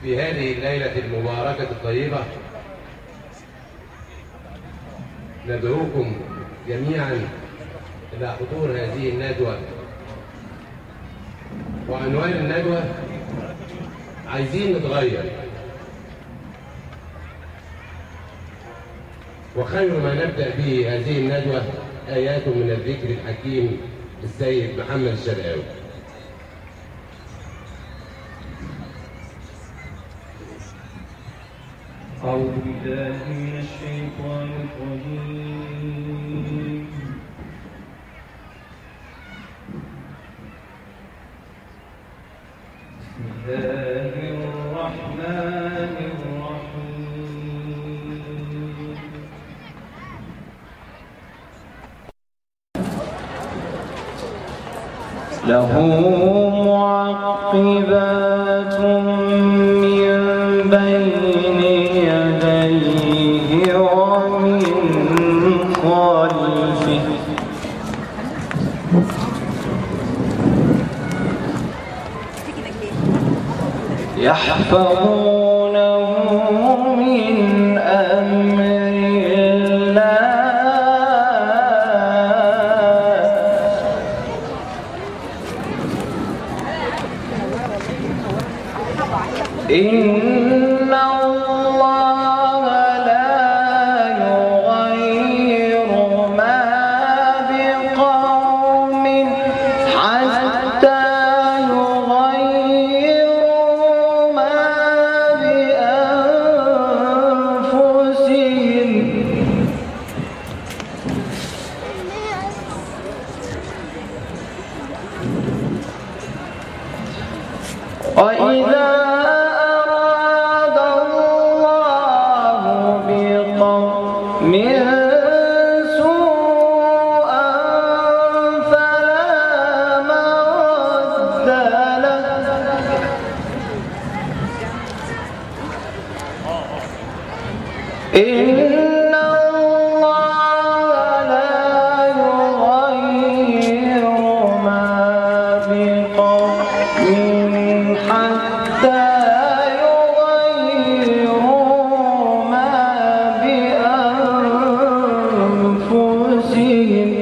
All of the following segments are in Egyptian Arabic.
في هذه الليلة المباركة الطيبة ندعوكم جميعا إلى حضور هذه الندوة وعنوان الندوة عايزين نتغير وخير ما نبدأ به هذه الندوة آيات من الذكر الحكيم للسيد محمد الشرقاوي أعوذ بالله من الشيطان الرجيم بسم الله الرحمن الرحيم له معقبات من بين يديه ومن خلفه يحفظونه من أمر الله إن الله لا يغير ما بقوم حتى يغيروا ما بأنفسهم وإذا أراد الله بقوم سوءا فلا مرد له إن الله لا يغير ما بقوم حتى يغيروا ما بأنفسهم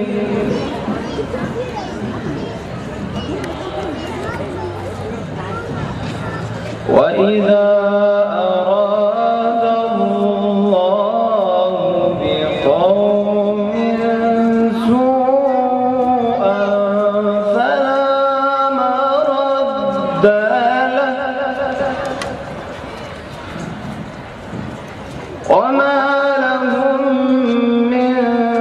وإذا أراد الله بقوم سوءا فلا مرد له وما لهم من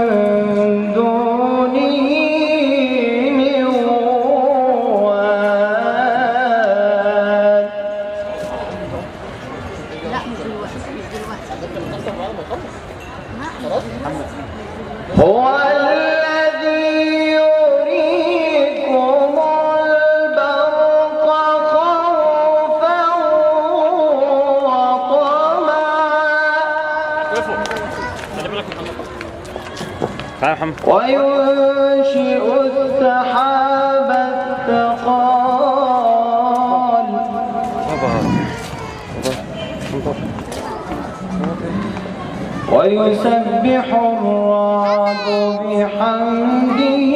دونه من وال لا مش دلوقتي مش دلوقتي هو الذي يريكم البرق خوفا وطمعا وينشئ السحاب الثقال ويسبح الرعد بحمده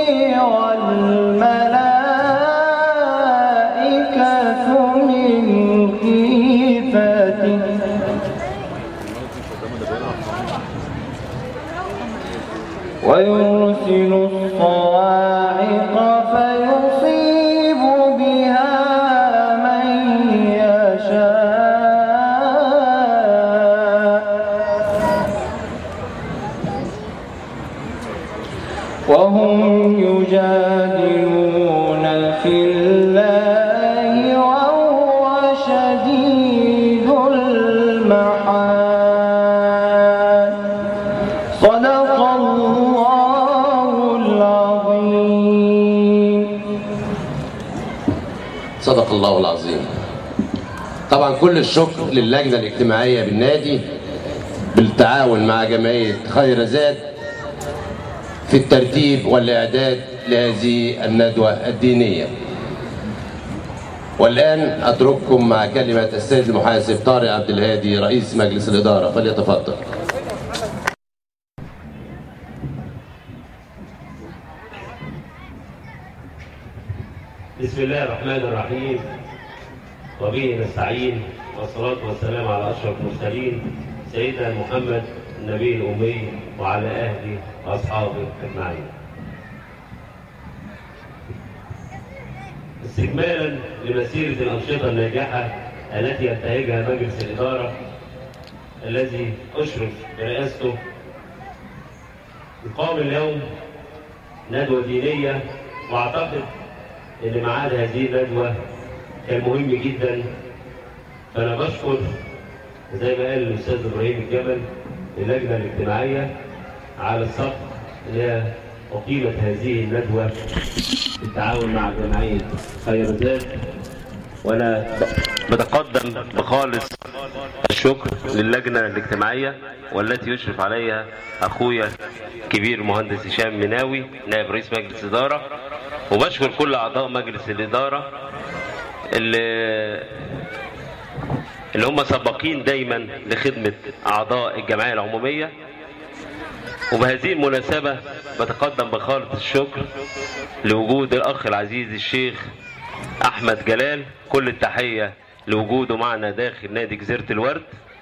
والملائكة من خيفته ويرسل الصواعق فيصيب بها من يشاء وهم يجادلون في الله وهو شديد المحال صدق الله العظيم صدق الله العظيم طبعا كل الشكر للجنة الاجتماعية بالنادي بالتعاون مع جمعية خير زاد في الترتيب والإعداد لهذه الندوة الدينية والآن أترككم مع كلمة السيد المحاسب طارق عبد الهادي رئيس مجلس الإدارة فليتفضل بسم الله الرحمن الرحيم وبه نستعين والصلاة والسلام على أشرف المرسلين سيدنا محمد النبي الأمي وعلى أهله وأصحابه أجمعين استكمالا لمسيرة الأنشطة الناجحة التي ينتهجها مجلس الإدارة الذي أشرف برئاسته يقام اليوم ندوة دينية وأعتقد ان ميعاد هذه الندوه كان مهم جدا فانا بشكر زي ما قال الاستاذ ابراهيم الجبل اللجنه الاجتماعيه على الصف اللي هي اقيمت هذه الندوه بالتعاون مع جمعيه خير ذات وانا بتقدم بخالص الشكر للجنه الاجتماعيه والتي يشرف عليها اخويا كبير مهندس هشام مناوي نائب رئيس مجلس اداره وبشكر كل اعضاء مجلس الاداره اللي اللي هم سباقين دايما لخدمه اعضاء الجمعيه العموميه وبهذه المناسبه بتقدم بخالص الشكر لوجود الاخ العزيز الشيخ احمد جلال كل التحيه لوجوده معنا داخل نادي جزيره الورد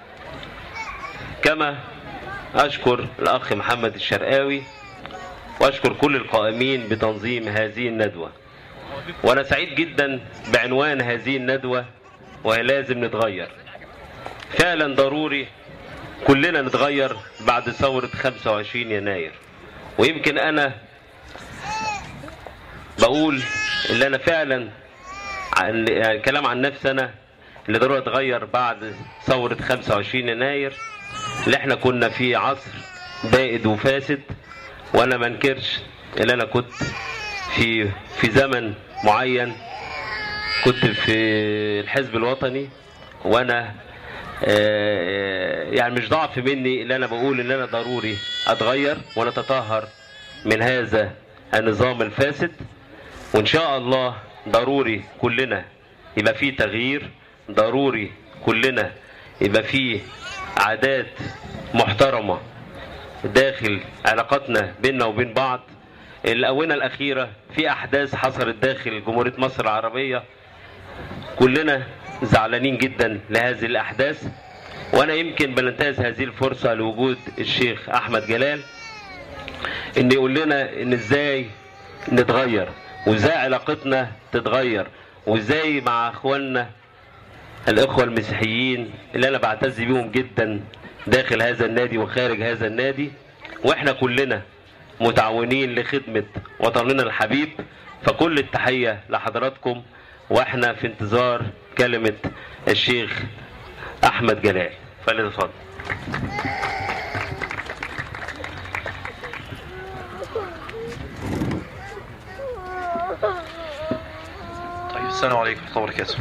كما اشكر الاخ محمد الشرقاوي واشكر كل القائمين بتنظيم هذه الندوه وانا سعيد جدا بعنوان هذه الندوه وهي لازم نتغير فعلا ضروري كلنا نتغير بعد ثوره 25 يناير ويمكن انا بقول ان انا فعلا عن يعني كلام عن نفسي انا اللي ضروري اتغير بعد ثوره 25 يناير اللي احنا كنا في عصر بائد وفاسد وانا ما انكرش ان انا كنت في في زمن معين كنت في الحزب الوطني وانا آه، يعني مش ضعف مني اللي انا بقول ان انا ضروري اتغير ونتطهر من هذا النظام الفاسد وان شاء الله ضروري كلنا يبقى فيه تغيير ضروري كلنا يبقى فيه عادات محترمه داخل علاقاتنا بيننا وبين بعض الآونة الأخيرة في أحداث حصلت داخل جمهورية مصر العربية كلنا زعلانين جدا لهذه الأحداث وأنا يمكن بننتهز هذه الفرصة لوجود الشيخ أحمد جلال إن يقول لنا إن إزاي نتغير وإزاي علاقتنا تتغير وإزاي مع إخواننا الإخوة المسيحيين اللي أنا بعتز بيهم جدا داخل هذا النادي وخارج هذا النادي واحنا كلنا متعاونين لخدمة وطننا الحبيب فكل التحية لحضراتكم واحنا في انتظار كلمة الشيخ احمد جلال فليتفضل طيب السلام عليكم ورحمة الله وبركاته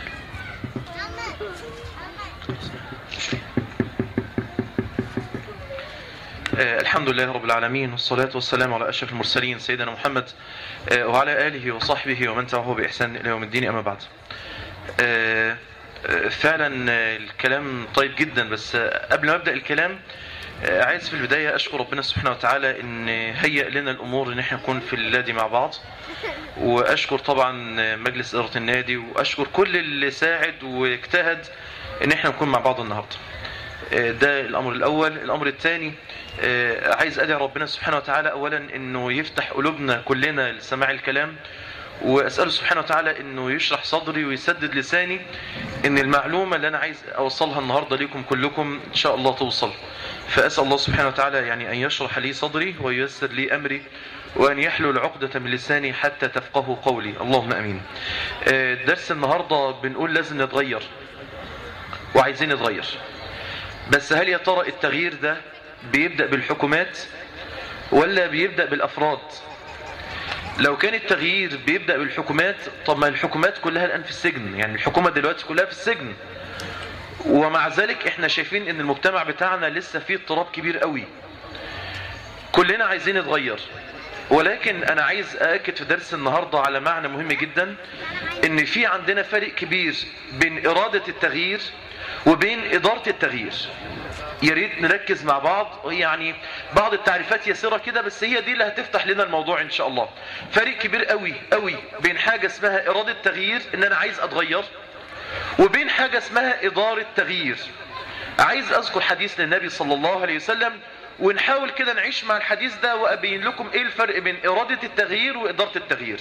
آه، الحمد لله رب العالمين والصلاة والسلام على أشرف المرسلين سيدنا محمد آه، وعلى آله وصحبه ومن تبعه بإحسان إلى يوم الدين أما بعد آه، آه، فعلا آه، الكلام طيب جدا بس آه، قبل ما أبدأ الكلام آه، عايز في البداية أشكر ربنا سبحانه وتعالى إن هيأ لنا الأمور إن احنا نكون في النادي مع بعض واشكر طبعا مجلس اداره النادي واشكر كل اللي ساعد واجتهد ان احنا نكون مع بعض النهارده آه، ده الامر الاول الامر الثاني عايز ادعي ربنا سبحانه وتعالى اولا انه يفتح قلوبنا كلنا لسماع الكلام واساله سبحانه وتعالى انه يشرح صدري ويسدد لساني ان المعلومه اللي انا عايز اوصلها النهارده ليكم كلكم ان شاء الله توصل فاسال الله سبحانه وتعالى يعني ان يشرح لي صدري وييسر لي امري وأن يحلل عقدة من لساني حتى تفقهوا قولي اللهم أمين آه، درس النهاردة بنقول لازم نتغير وعايزين نتغير بس هل يا ترى التغيير ده بيبدأ بالحكومات ولا بيبدأ بالأفراد لو كان التغيير بيبدأ بالحكومات طب ما الحكومات كلها الآن في السجن يعني الحكومة دلوقتي كلها في السجن ومع ذلك احنا شايفين ان المجتمع بتاعنا لسه فيه اضطراب كبير قوي كلنا عايزين نتغير ولكن انا عايز ااكد في درس النهاردة على معنى مهم جدا ان في عندنا فرق كبير بين ارادة التغيير وبين ادارة التغيير يا ريت نركز مع بعض يعني بعض التعريفات يسيرة كده بس هي دي اللي هتفتح لنا الموضوع ان شاء الله فرق كبير قوي قوي بين حاجة اسمها ارادة تغيير ان انا عايز اتغير وبين حاجة اسمها ادارة تغيير عايز اذكر حديث للنبي صلى الله عليه وسلم ونحاول كده نعيش مع الحديث ده وابين لكم ايه الفرق بين ارادة التغيير وادارة التغيير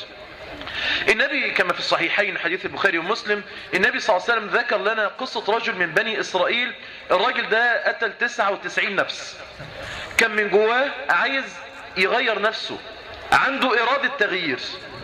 النبي كما في الصحيحين حديث البخاري ومسلم النبي صلى الله عليه وسلم ذكر لنا قصة رجل من بني إسرائيل الراجل ده قتل 99 نفس كان من جواه عايز يغير نفسه عنده إرادة تغيير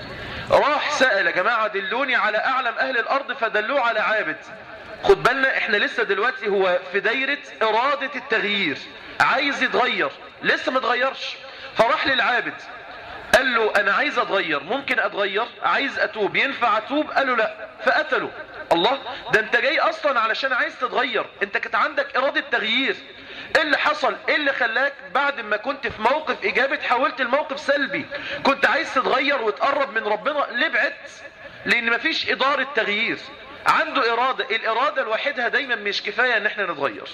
راح سأل يا جماعة دلوني على أعلم أهل الأرض فدلوه على عابد خد بالنا احنا لسه دلوقتي هو في دايرة إرادة التغيير عايز يتغير لسه ما اتغيرش فراح للعابد قال له انا عايز اتغير ممكن اتغير عايز اتوب ينفع اتوب قال له لا فقتله الله ده انت جاي اصلا علشان عايز تتغير انت كانت عندك ارادة تغيير ايه اللي حصل ايه اللي خلاك بعد ما كنت في موقف ايجابي تحولت الموقف سلبي كنت عايز تتغير وتقرب من ربنا ليه بعدت لان مفيش ادارة تغيير عنده ارادة الارادة لوحدها دايما مش كفاية ان احنا نتغير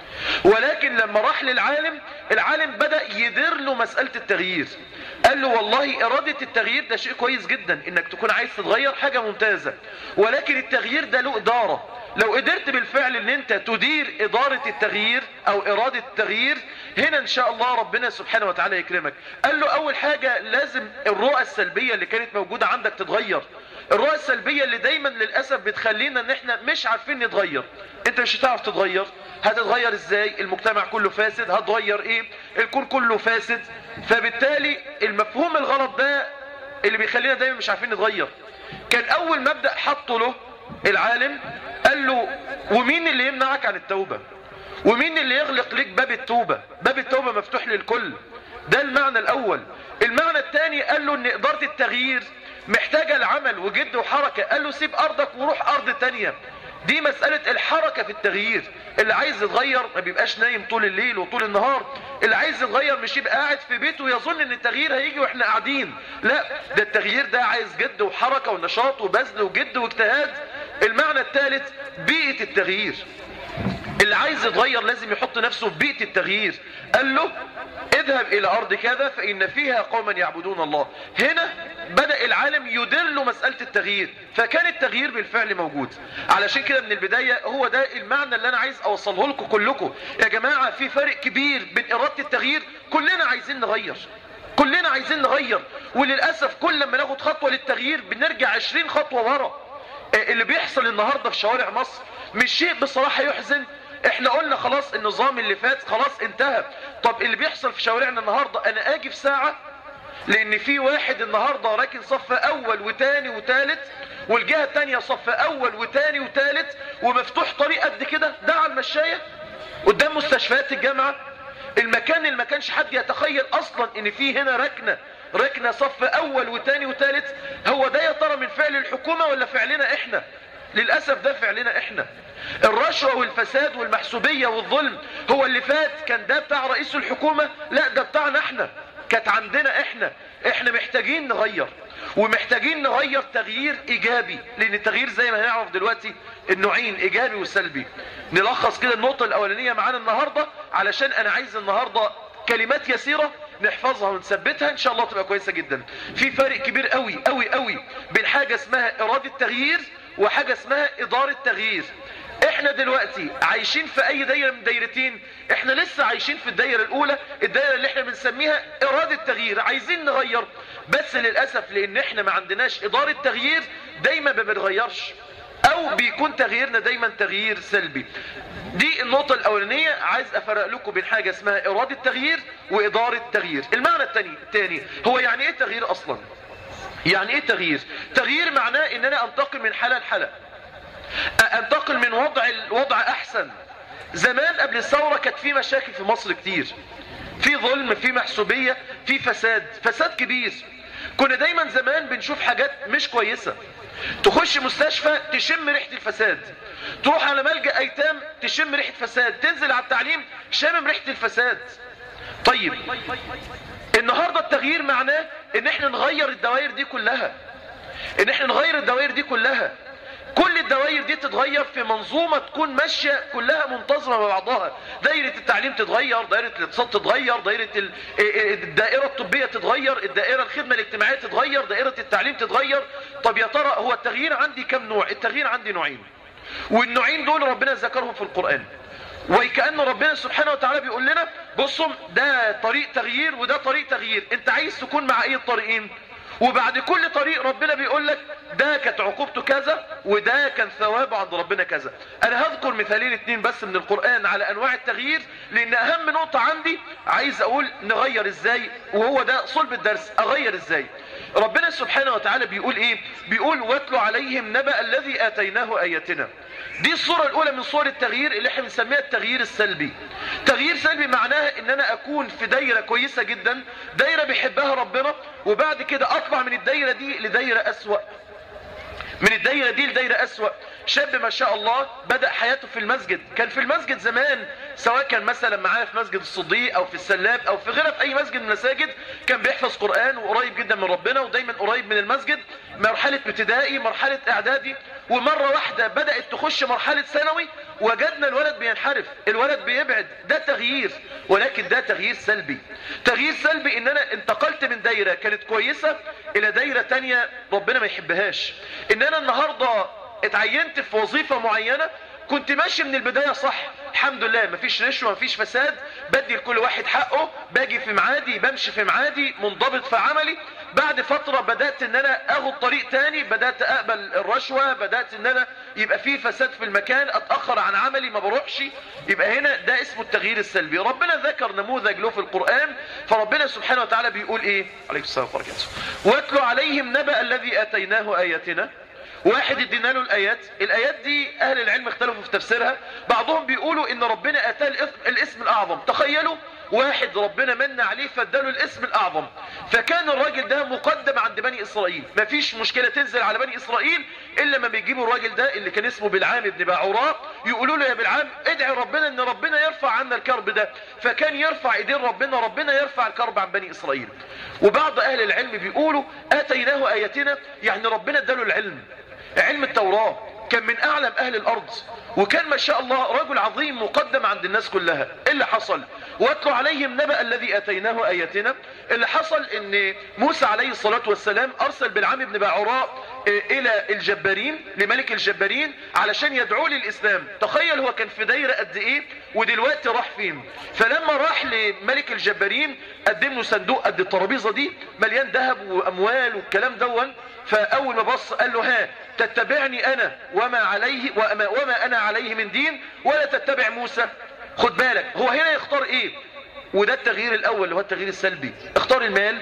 ولكن لما راح للعالم العالم بدأ يدير له مسألة التغيير قال له والله إرادة التغيير ده شيء كويس جدا إنك تكون عايز تتغير حاجة ممتازة ولكن التغيير ده له إدارة لو قدرت بالفعل ان انت تدير ادارة التغيير او ارادة التغيير هنا ان شاء الله ربنا سبحانه وتعالى يكرمك قال له اول حاجة لازم الرؤى السلبية اللي كانت موجودة عندك تتغير الرؤى السلبية اللي دايما للأسف بتخلينا ان احنا مش عارفين نتغير انت مش هتعرف تتغير هتتغير ازاي المجتمع كله فاسد هتغير ايه الكون كله فاسد فبالتالي المفهوم الغلط ده اللي بيخلينا دايما مش عارفين نتغير كان اول مبدأ حطه له العالم قال له ومين اللي يمنعك عن التوبة ومين اللي يغلق لك باب التوبة باب التوبة مفتوح للكل ده المعنى الاول المعنى الثاني قال له ان ادارة التغيير محتاجة العمل وجد وحركة قال له سيب ارضك وروح ارض تانية دي مسألة الحركة في التغيير اللي عايز يتغير ما بيبقاش نايم طول الليل وطول النهار اللي عايز يتغير مش يبقى قاعد في بيته ويظن ان التغيير هيجي واحنا قاعدين لا ده التغيير ده عايز جد وحركة ونشاط وبذل وجد واجتهاد المعنى الثالث بيئة التغيير اللي عايز يتغير لازم يحط نفسه في بيئة التغيير قال له اذهب الى ارض كذا فان فيها قوما يعبدون الله هنا بدأ العالم يدر له مسألة التغيير فكان التغيير بالفعل موجود علشان كده من البداية هو ده المعنى اللي انا عايز اوصله لكم كلكم يا جماعة في فرق كبير بين ارادة التغيير كلنا عايزين نغير كلنا عايزين نغير وللأسف كل ما ناخد خطوة للتغيير بنرجع 20 خطوة ورا اللي بيحصل النهاردة في شوارع مصر مش شيء بصراحة يحزن احنا قلنا خلاص النظام اللي فات خلاص انتهى طب اللي بيحصل في شوارعنا النهاردة انا اجي في ساعة لان في واحد النهاردة راكن صف اول وتاني وتالت والجهة التانية صف اول وتاني وتالت ومفتوح طريق قد كده ده على المشاية قدام مستشفيات الجامعة المكان اللي ما كانش حد يتخيل اصلا ان في هنا ركنة ركنة صف اول وتاني وتالت هو ده يا ترى من فعل الحكومة ولا فعلنا احنا للأسف ده فعلنا احنا الرشوة والفساد والمحسوبية والظلم هو اللي فات كان ده بتاع رئيس الحكومة لا ده بتاعنا احنا كانت عندنا احنا احنا محتاجين نغير ومحتاجين نغير تغيير ايجابي لان التغيير زي ما هنعرف دلوقتي النوعين ايجابي وسلبي نلخص كده النقطة الاولانية معانا النهاردة علشان انا عايز النهاردة كلمات يسيرة نحفظها ونثبتها ان شاء الله تبقى كويسة جدا في فرق كبير قوي قوي قوي بين حاجة اسمها ارادة تغيير وحاجة اسمها ادارة تغيير احنا دلوقتي عايشين في اي دايرة من دايرتين احنا لسه عايشين في الدايرة الاولى الدايرة اللي احنا بنسميها ارادة تغيير عايزين نغير بس للأسف لان احنا ما عندناش ادارة تغيير دايما ما بنغيرش او بيكون تغييرنا دايما تغيير سلبي دي النقطة الاولانية عايز افرق لكم بين حاجة اسمها ارادة تغيير وادارة تغيير المعنى التاني التاني هو يعني ايه تغيير اصلا يعني ايه تغيير تغيير معناه ان انا انتقل من حالة لحالة انتقل من وضع الوضع احسن زمان قبل الثورة كانت في مشاكل في مصر كتير في ظلم في محسوبية في فساد فساد كبير كنا دايما زمان بنشوف حاجات مش كويسة تخش مستشفى تشم ريحة الفساد تروح على ملجأ ايتام تشم ريحة فساد تنزل على التعليم شامم ريحة الفساد طيب النهاردة التغيير معناه ان احنا نغير الدوائر دي كلها ان احنا نغير الدوائر دي كلها كل الدوائر دي تتغير في منظومة تكون ماشية كلها منتظمة مع بعضها دائرة التعليم تتغير دائرة الاقتصاد تتغير دائرة ال- الدائرة الطبية تتغير الدائرة الخدمة الاجتماعية تتغير دائرة التعليم تتغير طب يا ترى هو التغيير عندي كم نوع التغيير عندي نوعين والنوعين دول ربنا ذكرهم في القرآن وكأن ربنا سبحانه وتعالى بيقول لنا بصوا ده طريق تغيير وده طريق تغيير انت عايز تكون مع ايه الطريقين وبعد كل طريق ربنا بيقول لك ده كانت عقوبته كذا وده كان ثوابه عند ربنا كذا انا هذكر مثالين اتنين بس من القرآن على انواع التغيير لان اهم نقطة عندي عايز اقول نغير ازاي وهو ده صلب الدرس اغير ازاي ربنا سبحانه وتعالى بيقول ايه بيقول واتلو عليهم نبأ الذي اتيناه اياتنا دي الصورة الاولى من صور التغيير اللي احنا بنسميها التغيير السلبي تغيير سلبي معناها ان انا اكون في دايرة كويسة جدا دايرة بيحبها ربنا وبعد كده اطلع من الدايرة دي لدايرة اسوأ من الدايرة دي لدايرة أسوأ شاب ما شاء الله بدأ حياته في المسجد كان في المسجد زمان سواء كان مثلا معاه في مسجد الصديق أو في السلاب أو في غيره في أي مسجد من المساجد كان بيحفظ قرآن وقريب جدا من ربنا ودايما قريب من المسجد مرحلة ابتدائي مرحلة إعدادي ومرة واحدة بدأت تخش مرحلة ثانوي وجدنا الولد بينحرف الولد بيبعد ده تغيير ولكن ده تغيير سلبي تغيير سلبي ان انا انتقلت من دايرة كانت كويسة الى دايرة تانية ربنا ما يحبهاش ان انا النهاردة اتعينت في وظيفة معينة كنت ماشي من البداية صح الحمد لله مفيش رشوة مفيش فساد بدي لكل واحد حقه باجي في معادي بمشي في معادي منضبط في عملي بعد فترة بدأت ان انا اخد طريق تاني بدأت اقبل الرشوة بدأت ان انا يبقى فيه فساد في المكان اتأخر عن عملي ما بروحش يبقى هنا ده اسمه التغيير السلبي ربنا ذكر نموذج له في القرآن فربنا سبحانه وتعالى بيقول ايه عليكم السلام ورحمة الله واتلو عليهم نبأ الذي اتيناه اياتنا واحد ادينا له الايات الايات دي اهل العلم اختلفوا في تفسيرها بعضهم بيقولوا ان ربنا اتاه الاسم, الاسم الاعظم تخيلوا واحد ربنا من عليه فاداله الاسم الاعظم فكان الراجل ده مقدم عند بني اسرائيل مفيش مشكلة تنزل على بني اسرائيل الا ما بيجيبوا الراجل ده اللي كان اسمه بلعام بن باعوراء يقولوا له يا بلعام ادعي ربنا ان ربنا يرفع عنا الكرب ده فكان يرفع ايدين ربنا ربنا يرفع الكرب عن بني اسرائيل وبعض اهل العلم بيقولوا اتيناه اياتنا يعني ربنا اداله العلم علم التوراة كان من اعلم اهل الارض وكان ما شاء الله رجل عظيم مقدم عند الناس كلها إيه اللي حصل واتلو عليهم نبأ الذي اتيناه اياتنا اللي حصل ان موسى عليه الصلاة والسلام ارسل بالعام بن باعوراء الى الجبارين لملك الجبارين علشان يدعوه للاسلام تخيل هو كان في دايرة قد ايه ودلوقتي راح فين فلما راح لملك الجبارين قدم له صندوق قد الترابيزة دي مليان ذهب واموال والكلام دون فاول ما بص قال له ها تتبعني انا وما عليه وما, وما انا عليه من دين ولا تتبع موسى خد بالك هو هنا يختار ايه وده التغيير الاول اللي هو التغيير السلبي اختار المال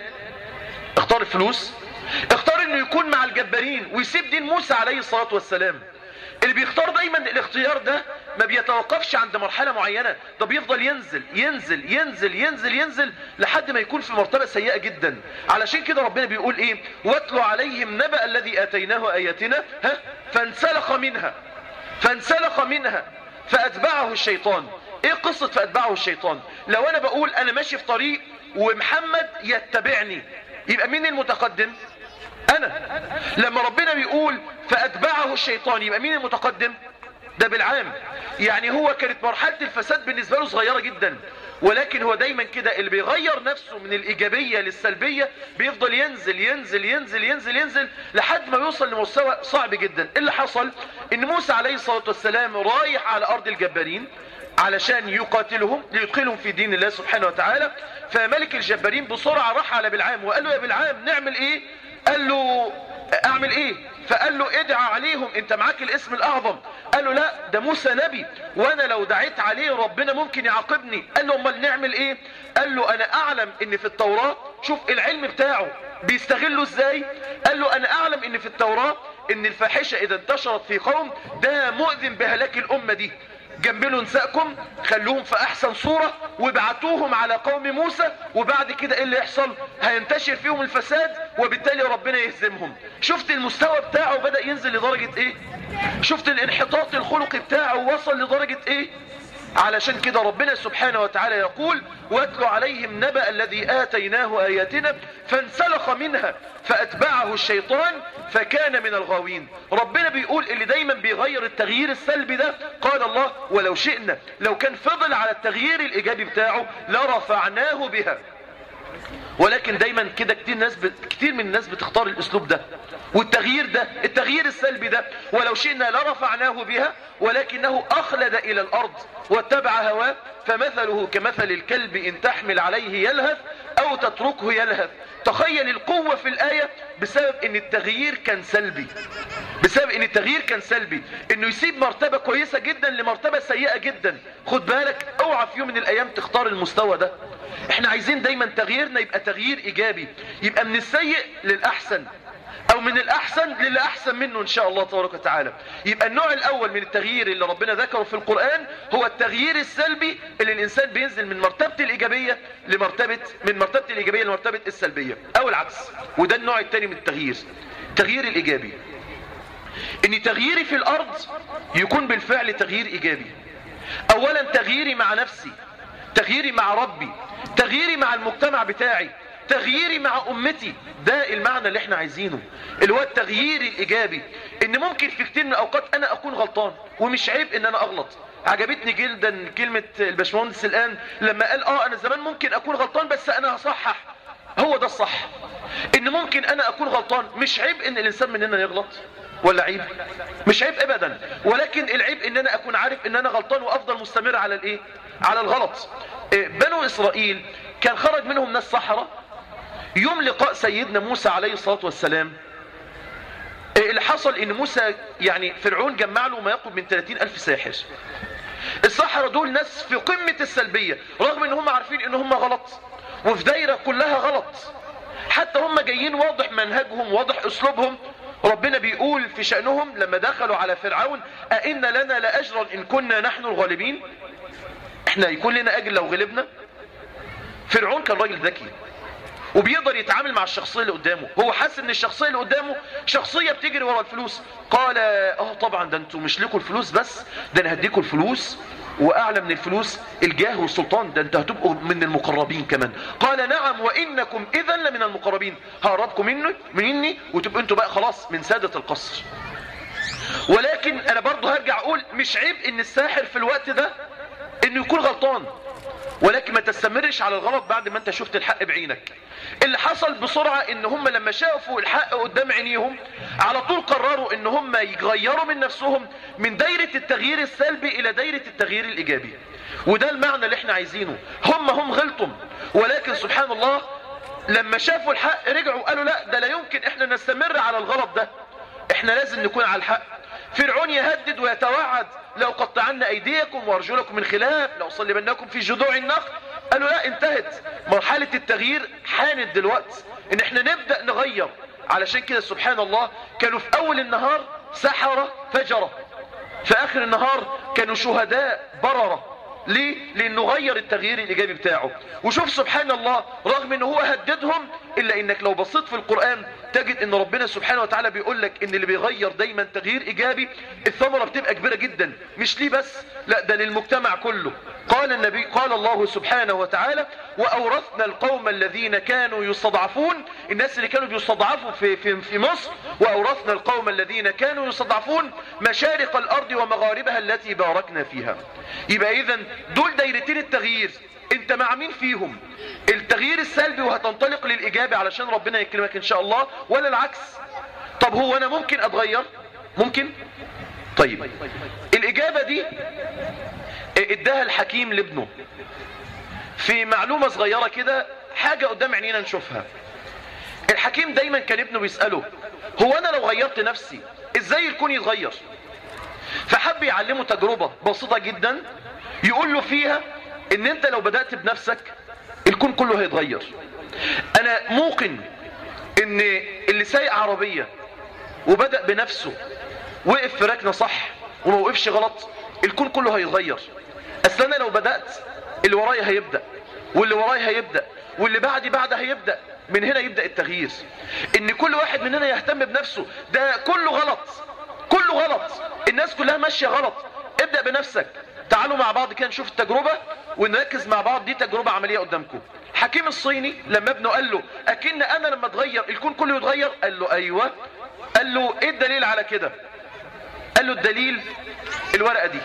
اختار الفلوس اختار انه يكون مع الجبارين ويسيب دين موسى عليه الصلاة والسلام اللي بيختار دايما الاختيار ده ما بيتوقفش عند مرحلة معينة ده بيفضل ينزل ينزل ينزل ينزل ينزل لحد ما يكون في مرتبة سيئة جدا علشان كده ربنا بيقول ايه واتلو عليهم نبأ الذي اتيناه اياتنا ها فانسلخ منها فانسلخ منها فاتبعه الشيطان ايه قصة فاتبعه الشيطان لو انا بقول انا ماشي في طريق ومحمد يتبعني يبقى مين المتقدم انا لما ربنا بيقول فاتبعه الشيطان يبقى مين المتقدم ده بالعام يعني هو كانت مرحلة الفساد بالنسبة له صغيرة جدا ولكن هو دايما كده اللي بيغير نفسه من الإيجابية للسلبية بيفضل ينزل ينزل ينزل ينزل ينزل لحد ما يوصل لمستوى صعب جدا اللي حصل ان موسى عليه الصلاة والسلام رايح على أرض الجبارين علشان يقاتلهم ليدخلهم في دين الله سبحانه وتعالى فملك الجبارين بسرعة راح على بالعام وقال له يا بالعام نعمل ايه قال له اعمل ايه فقال له ادعى عليهم انت معاك الاسم الاعظم قال له لا ده موسى نبي وانا لو دعيت عليه ربنا ممكن يعاقبني قال له امال نعمل ايه قال له انا اعلم ان في التوراة شوف العلم بتاعه بيستغله ازاي قال له انا اعلم ان في التوراة ان الفاحشة اذا انتشرت في قوم ده مؤذن بهلاك الامة دي جنبلوا نسائكم خلوهم في احسن صورة وابعتوهم على قوم موسى وبعد كده ايه اللي يحصل هينتشر فيهم الفساد وبالتالي ربنا يهزمهم شفت المستوى بتاعه بدأ ينزل لدرجة ايه شفت الانحطاط الخلقي بتاعه وصل لدرجة ايه علشان كده ربنا سبحانه وتعالى يقول واتل عليهم نبأ الذي آتيناه آياتنا فانسلخ منها فأتبعه الشيطان فكان من الغاوين ربنا بيقول اللي دايما بيغير التغيير السلبي ده قال الله ولو شئنا لو كان فضل على التغيير الإيجابي بتاعه لرفعناه بها ولكن دايما كده كتير ناس ب... كتير من الناس بتختار الاسلوب ده والتغيير ده التغيير السلبي ده ولو شئنا لرفعناه بها ولكنه اخلد الى الارض واتبع هواه فمثله كمثل الكلب ان تحمل عليه يلهث او تتركه يلهث تخيل القوة في الآية بسبب ان التغيير كان سلبي بسبب ان التغيير كان سلبي انه يسيب مرتبة كويسة جدا لمرتبة سيئة جدا خد بالك اوعى في يوم من الايام تختار المستوى ده احنا عايزين دايما تغييرنا يبقى تغيير ايجابي يبقى من السيء للاحسن او من الاحسن للي احسن منه ان شاء الله تبارك وتعالى يبقى النوع الاول من التغيير اللي ربنا ذكره في القرآن هو التغيير السلبي اللي الانسان بينزل من مرتبة الايجابية لمرتبة من مرتبة الايجابية لمرتبة السلبية او العكس وده النوع الثاني من التغيير التغيير الايجابي ان تغييري في الارض يكون بالفعل تغيير ايجابي اولا تغييري مع نفسي تغييري مع ربي تغييري مع المجتمع بتاعي تغييري مع امتي ده المعنى اللي احنا عايزينه اللي هو التغيير الايجابي ان ممكن في كتير من الاوقات انا اكون غلطان ومش عيب ان انا اغلط عجبتني جدا كلمة الباشمهندس الان لما قال اه انا زمان ممكن اكون غلطان بس انا هصحح هو ده الصح ان ممكن انا اكون غلطان مش عيب ان الانسان مننا يغلط ولا عيب مش عيب ابدا ولكن العيب ان انا اكون عارف ان انا غلطان وافضل مستمر على الايه على الغلط بنو اسرائيل كان خرج منهم ناس سحرة يوم لقاء سيدنا موسى عليه الصلاة والسلام اللي حصل ان موسى يعني فرعون جمع له ما يقرب من 30 الف ساحر السحرة دول ناس في قمة السلبية رغم ان هم عارفين ان هم غلط وفي دايرة كلها غلط حتى هم جايين واضح منهجهم واضح اسلوبهم ربنا بيقول في شأنهم لما دخلوا على فرعون أئن لنا لأجرا إن كنا نحن الغالبين احنا يكون لنا أجر لو غلبنا فرعون كان راجل ذكي وبيقدر يتعامل مع الشخصية اللي قدامه هو حاسس ان الشخصية اللي قدامه شخصية بتجري ورا الفلوس قال اه طبعا ده انتوا مش لكم الفلوس بس ده انا هديكم الفلوس واعلى من الفلوس الجاه والسلطان ده انت هتبقوا من المقربين كمان قال نعم وانكم اذا لمن المقربين هقربكم مني مني وتبقوا انتوا بقى خلاص من سادة القصر ولكن انا برضو هرجع اقول مش عيب ان الساحر في الوقت ده انه يكون غلطان ولكن ما تستمرش على الغلط بعد ما انت شفت الحق بعينك اللي حصل بسرعة ان هم لما شافوا الحق قدام عينيهم على طول قرروا ان هم يغيروا من نفسهم من دايرة التغيير السلبي الى دايرة التغيير الايجابي وده المعنى اللي احنا عايزينه هم هم غلطم ولكن سبحان الله لما شافوا الحق رجعوا قالوا لا ده لا يمكن احنا نستمر على الغلط ده احنا لازم نكون على الحق فرعون يهدد ويتوعد لو قطعنا ايديكم وارجلكم من خلاف لو صلبناكم في جذوع النخل قالوا لا انتهت مرحلة التغيير حانت دلوقتي ان احنا نبدأ نغير علشان كده سبحان الله كانوا في اول النهار سحرة فجرة في اخر النهار كانوا شهداء بررة ليه؟ لانه غير التغيير الايجابي بتاعه وشوف سبحان الله رغم ان هو هددهم الا انك لو بصيت في القرآن تجد ان ربنا سبحانه وتعالى بيقول لك ان اللي بيغير دايما تغيير ايجابي الثمرة بتبقى كبيرة جدا مش ليه بس لا ده للمجتمع كله قال النبي قال الله سبحانه وتعالى واورثنا القوم الذين كانوا يستضعفون الناس اللي كانوا بيستضعفوا في في في مصر واورثنا القوم الذين كانوا يستضعفون مشارق الارض ومغاربها التي باركنا فيها يبقى اذا دول دايرتين التغيير انت مع مين فيهم التغيير السلبي وهتنطلق للايجابي علشان ربنا يكرمك ان شاء الله ولا العكس طب هو انا ممكن اتغير ممكن طيب الاجابة دي اداها الحكيم لابنه في معلومة صغيرة كده حاجة قدام عينينا نشوفها الحكيم دايما كان ابنه بيسأله هو انا لو غيرت نفسي ازاي الكون يتغير فحب يعلمه تجربة بسيطة جدا يقول له فيها ان انت لو بدأت بنفسك الكون كله هيتغير انا موقن ان اللي سايق عربية وبدأ بنفسه وقف في ركنة صح وما وقفش غلط الكون كله هيتغير اصل انا لو بدأت اللي ورايا هيبدأ واللي ورايا هيبدأ واللي بعدي بعد هيبدأ من هنا يبدأ التغيير ان كل واحد مننا يهتم بنفسه ده كله غلط كله غلط الناس كلها ماشية غلط ابدأ بنفسك تعالوا مع بعض كده نشوف التجربة ونركز مع بعض دي تجربة عملية قدامكم حكيم الصيني لما ابنه قال له اكن انا لما اتغير الكون كله يتغير قال له ايوه قال له ايه الدليل على كده قال له الدليل الورقة دي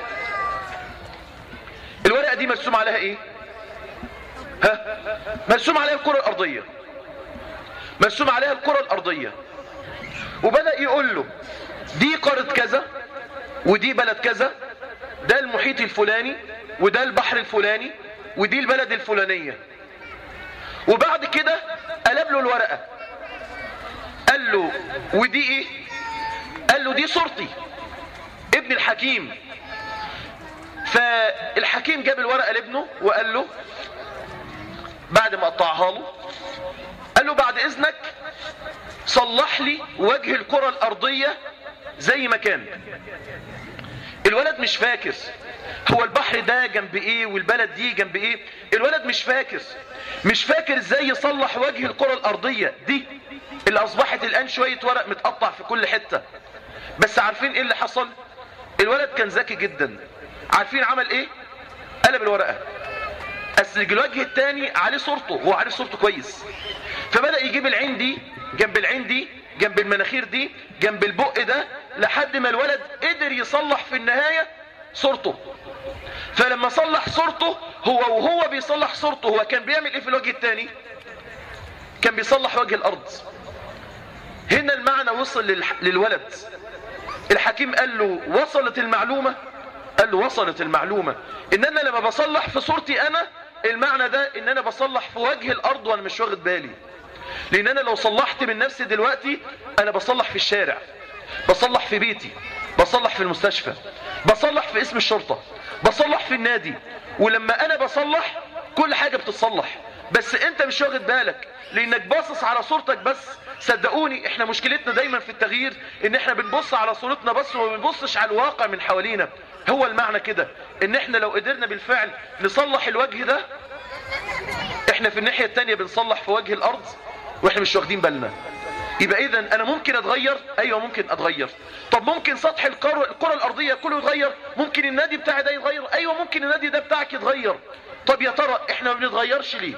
الورقة دي مرسوم عليها ايه ها مرسوم عليها الكرة الارضية مرسوم عليها الكرة الارضية وبدأ يقول له دي قارة كذا ودي بلد كذا ده المحيط الفلاني وده البحر الفلاني ودي البلد الفلانية وبعد كده قلب له الورقة قال له ودي ايه قال له دي صورتي ابن الحكيم فالحكيم جاب الورقة لابنه وقال له بعد ما قطعها له قال له بعد اذنك صلح لي وجه الكرة الارضية زي ما كان الولد مش فاكر هو البحر ده جنب ايه والبلد دي جنب ايه الولد مش فاكر مش فاكر ازاي يصلح وجه الكرة الارضية دي اللي اصبحت الان شوية ورق متقطع في كل حتة بس عارفين ايه اللي حصل الولد كان ذكي جدا عارفين عمل ايه قلب الورقة اصل الوجه التاني عليه صورته هو عارف صورته كويس فبدأ يجيب العين دي جنب العين دي جنب المناخير دي جنب البق ده لحد ما الولد قدر يصلح في النهاية صورته فلما صلح صورته هو وهو بيصلح صورته هو كان بيعمل ايه في الوجه التاني كان بيصلح وجه الارض هنا المعنى وصل للح... للولد الحكيم قال له وصلت المعلومة قال له وصلت المعلومة ان انا لما بصلح في صورتي انا المعنى ده ان انا بصلح في وجه الارض وانا مش واخد بالي لان انا لو صلحت من نفسي دلوقتي انا بصلح في الشارع بصلح في بيتي بصلح في المستشفى بصلح في اسم الشرطة بصلح في النادي ولما انا بصلح كل حاجة بتتصلح بس انت مش واخد بالك لانك باصص على صورتك بس صدقوني احنا مشكلتنا دايما في التغيير ان احنا بنبص على صورتنا بس وما بنبصش على الواقع من حوالينا هو المعنى كده ان احنا لو قدرنا بالفعل نصلح الوجه ده احنا في الناحية التانية بنصلح في وجه الارض واحنا مش واخدين بالنا يبقى اذا انا ممكن اتغير ايوه ممكن اتغير طب ممكن سطح الكرة, الكرة الارضية كله يتغير ممكن النادي بتاعي ده يتغير ايوه ممكن النادي ده بتاعك يتغير طب يا ترى احنا ما بنتغيرش ليه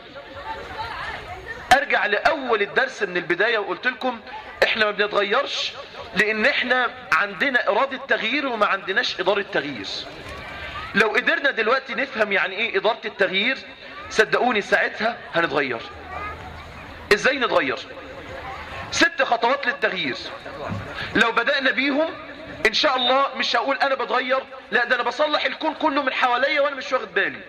ارجع لاول الدرس من البداية وقلت لكم احنا ما بنتغيرش لان احنا عندنا ارادة تغيير وما عندناش ادارة تغيير لو قدرنا دلوقتي نفهم يعني ايه ادارة التغيير صدقوني ساعتها هنتغير ازاي نتغير ست خطوات للتغيير لو بدأنا بيهم ان شاء الله مش هقول انا بتغير لا ده انا بصلح الكون كله من حواليا وانا مش واخد بالي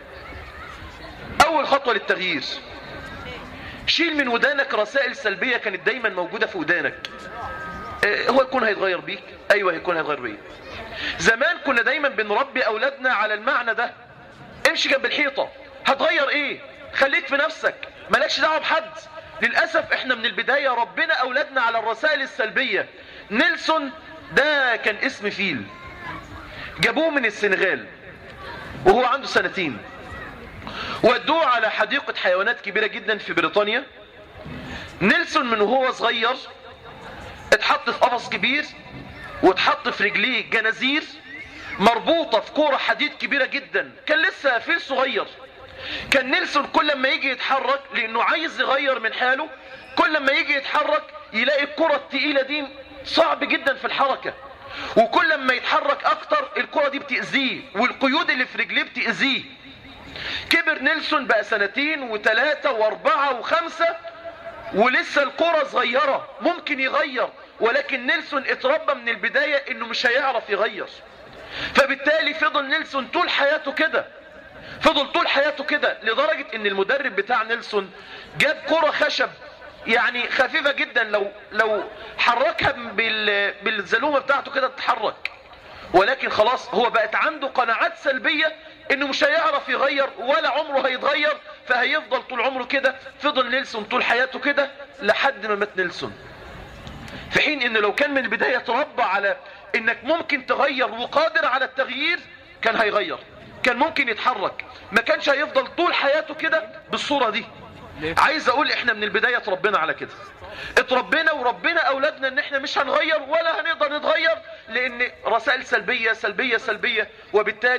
اول خطوة للتغيير شيل من ودانك رسائل سلبية كانت دايما موجودة في ودانك اه هو الكون هيتغير بيك ايوه هيكون هيتغير بيك زمان كنا دايما بنربي اولادنا على المعنى ده امشي جنب الحيطة هتغير ايه خليك في نفسك مالكش دعوة بحد للأسف احنا من البداية ربنا اولادنا على الرسائل السلبية نيلسون ده كان اسم فيل جابوه من السنغال وهو عنده سنتين ودوه على حديقة حيوانات كبيرة جدا في بريطانيا نيلسون من وهو صغير اتحط في قفص كبير واتحط في رجليه جنازير مربوطة في كورة حديد كبيرة جدا كان لسه فيل صغير كان نيلسون كل ما يجي يتحرك لانه عايز يغير من حاله كل ما يجي يتحرك يلاقي الكرة التقيلة دي صعب جدا في الحركة وكل ما يتحرك اكتر الكرة دي بتأذيه والقيود اللي في رجليه بتأذيه كبر نيلسون بقى سنتين وثلاثة واربعة وخمسة ولسه الكرة صغيرة ممكن يغير ولكن نيلسون اتربى من البداية انه مش هيعرف يغير فبالتالي فضل نيلسون طول حياته كده فضل طول حياته كده لدرجة ان المدرب بتاع نيلسون جاب كرة خشب يعني خفيفة جدا لو لو حركها بال بالزلومة بتاعته كده تتحرك ولكن خلاص هو بقت عنده قناعات سلبية انه مش هيعرف يغير ولا عمره هيتغير فهيفضل طول عمره كده فضل نيلسون طول حياته كده لحد ما مات نيلسون في حين ان لو كان من البداية تربى على انك ممكن تغير وقادر على التغيير كان هيغير كان ممكن يتحرك ما كانش هيفضل طول حياته كده بالصورة دي عايز اقول احنا من البداية اتربينا على كده اتربينا وربنا اولادنا ان احنا مش هنغير ولا هنقدر نتغير لان رسائل سلبية سلبية سلبية وبالتالي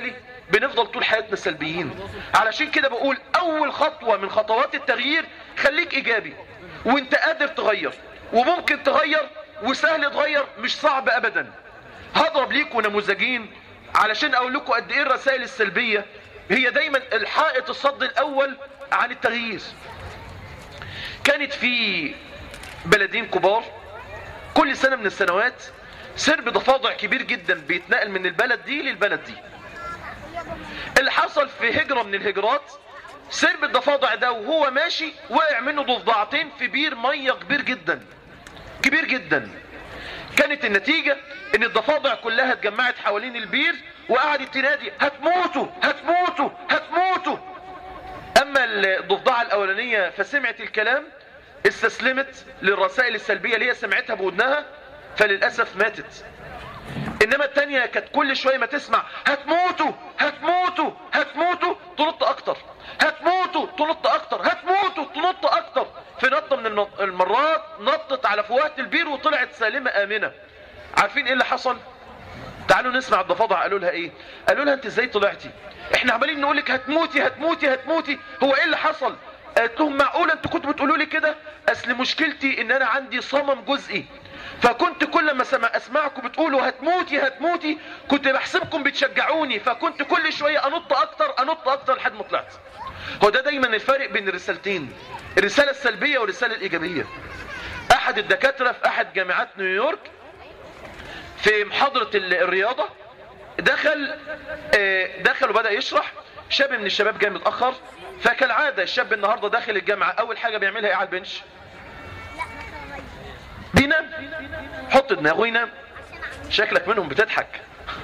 بنفضل طول حياتنا سلبيين علشان كده بقول اول خطوة من خطوات التغيير خليك ايجابي وانت قادر تغير وممكن تغير وسهل تغير مش صعب ابدا هضرب ليكم نموذجين علشان اقول لكم قد ايه الرسائل السلبية هي دايما الحائط الصد الاول عن التغيير كانت في بلدين كبار كل سنة من السنوات سرب ضفادع كبير جدا بيتنقل من البلد دي للبلد دي اللي حصل في هجرة من الهجرات سرب الضفادع ده وهو ماشي وقع منه ضفدعتين في بير مية كبير جدا كبير جدا كانت النتيجة ان الضفادع كلها اتجمعت حوالين البير وقعدت تنادي هتموتوا هتموتوا هتموتوا اما الضفدعة الاولانية فسمعت الكلام استسلمت للرسائل السلبية اللي هي سمعتها بودنها فللأسف ماتت انما التانية كانت كل شوية ما تسمع هتموتوا هتموتوا هتموتوا تنط اكتر هتموتوا تنط اكتر هتموتوا تنط اكتر في نطة من النط- المرات نطت على فوهة البير وطلعت سالمة امنة عارفين ايه اللي حصل تعالوا نسمع الضفادع قالوا لها ايه قالوا لها انت ازاي طلعتي احنا عمالين نقول لك هتموتي هتموتي هتموتي هو ايه اللي حصل قالت لهم معقوله انتوا كنتوا بتقولوا لي كده اصل مشكلتي ان انا عندي صمم جزئي فكنت كل ما سمع اسمعكم بتقولوا هتموتي هتموتي كنت بحسبكم بتشجعوني فكنت كل شويه انط اكتر انط اكتر لحد ما طلعت هو ده دايما الفرق بين الرسالتين الرساله السلبيه والرساله الايجابيه احد الدكاتره في احد جامعات نيويورك في محاضرة ال- الرياضة دخل آه، دخل وبدأ يشرح شاب من الشباب جاي متأخر فكالعادة الشاب النهاردة داخل الجامعة أول حاجة بيعملها إيه على البنش بينام حط دماغه ينام شكلك منهم بتضحك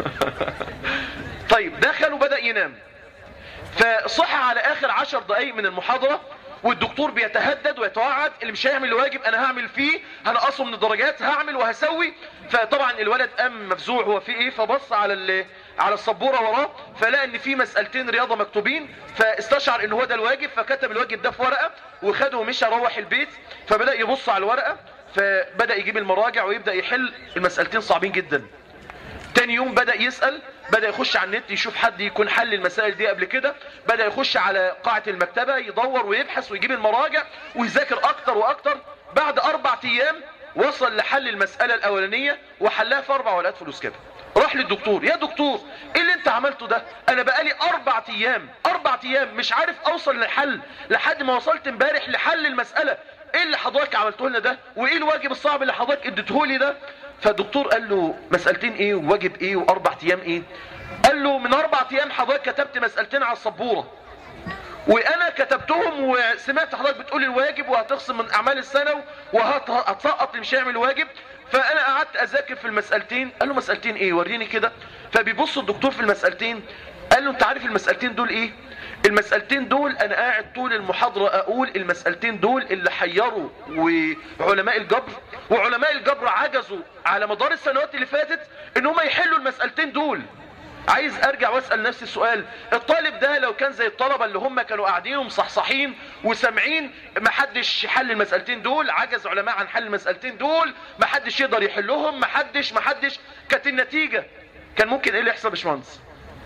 طيب دخل وبدأ ينام فصحى على اخر عشر دقايق من المحاضرة والدكتور بيتهدد ويتوعد اللي مش هيعمل الواجب انا هعمل فيه هنقصه من الدرجات هعمل وهسوي فطبعا الولد قام مفزوع هو في ايه فبص على ال- على السبوره وراه فلقى ان في مسالتين رياضه مكتوبين فاستشعر ان هو ده الواجب فكتب الواجب ده في ورقه وخده ومشى روح البيت فبدا يبص على الورقه فبدا يجيب المراجع ويبدا يحل المسالتين صعبين جدا تاني يوم بدأ يسأل بدأ يخش على النت يشوف حد يكون حل المسائل دي قبل كده بدأ يخش على قاعة المكتبة يدور ويبحث ويجيب المراجع ويذاكر أكتر وأكتر بعد أربع أيام وصل لحل المسألة الأولانية وحلها في أربع ورقات فلوس كده راح للدكتور يا دكتور ايه اللي انت عملته ده انا بقالي اربع ايام اربع ايام مش عارف اوصل للحل لحد ما وصلت امبارح لحل المسألة ايه اللي حضرتك عملته لنا ده وايه الواجب الصعب اللي حضرتك اديته لي ده فالدكتور قال له مسألتين ايه وواجب ايه واربع ايام ايه قال له من اربع ايام حضرتك كتبت مسألتين على السبورة وانا كتبتهم وسمعت حضرتك بتقول الواجب وهتخصم من اعمال السنة وهتسقط اللي مش هيعمل الواجب فانا قعدت اذاكر في المسألتين قال له مسألتين ايه وريني كده فبيبص الدكتور في المسألتين قال له انت عارف المسألتين دول ايه المسألتين دول انا قاعد طول المحاضرة اقول المسألتين دول اللي حيروا وعلماء الجبر وعلماء الجبر عجزوا على مدار السنوات اللي فاتت ان هم يحلوا المسألتين دول عايز ارجع واسأل نفسي السؤال الطالب ده لو كان زي الطلبة اللي هم كانوا قاعدين ومصحصحين وسامعين محدش حل المسألتين دول عجز علماء عن حل المسألتين دول محدش يقدر يحلهم محدش محدش كانت النتيجة كان ممكن ايه اللي يحصل يا باشمهندس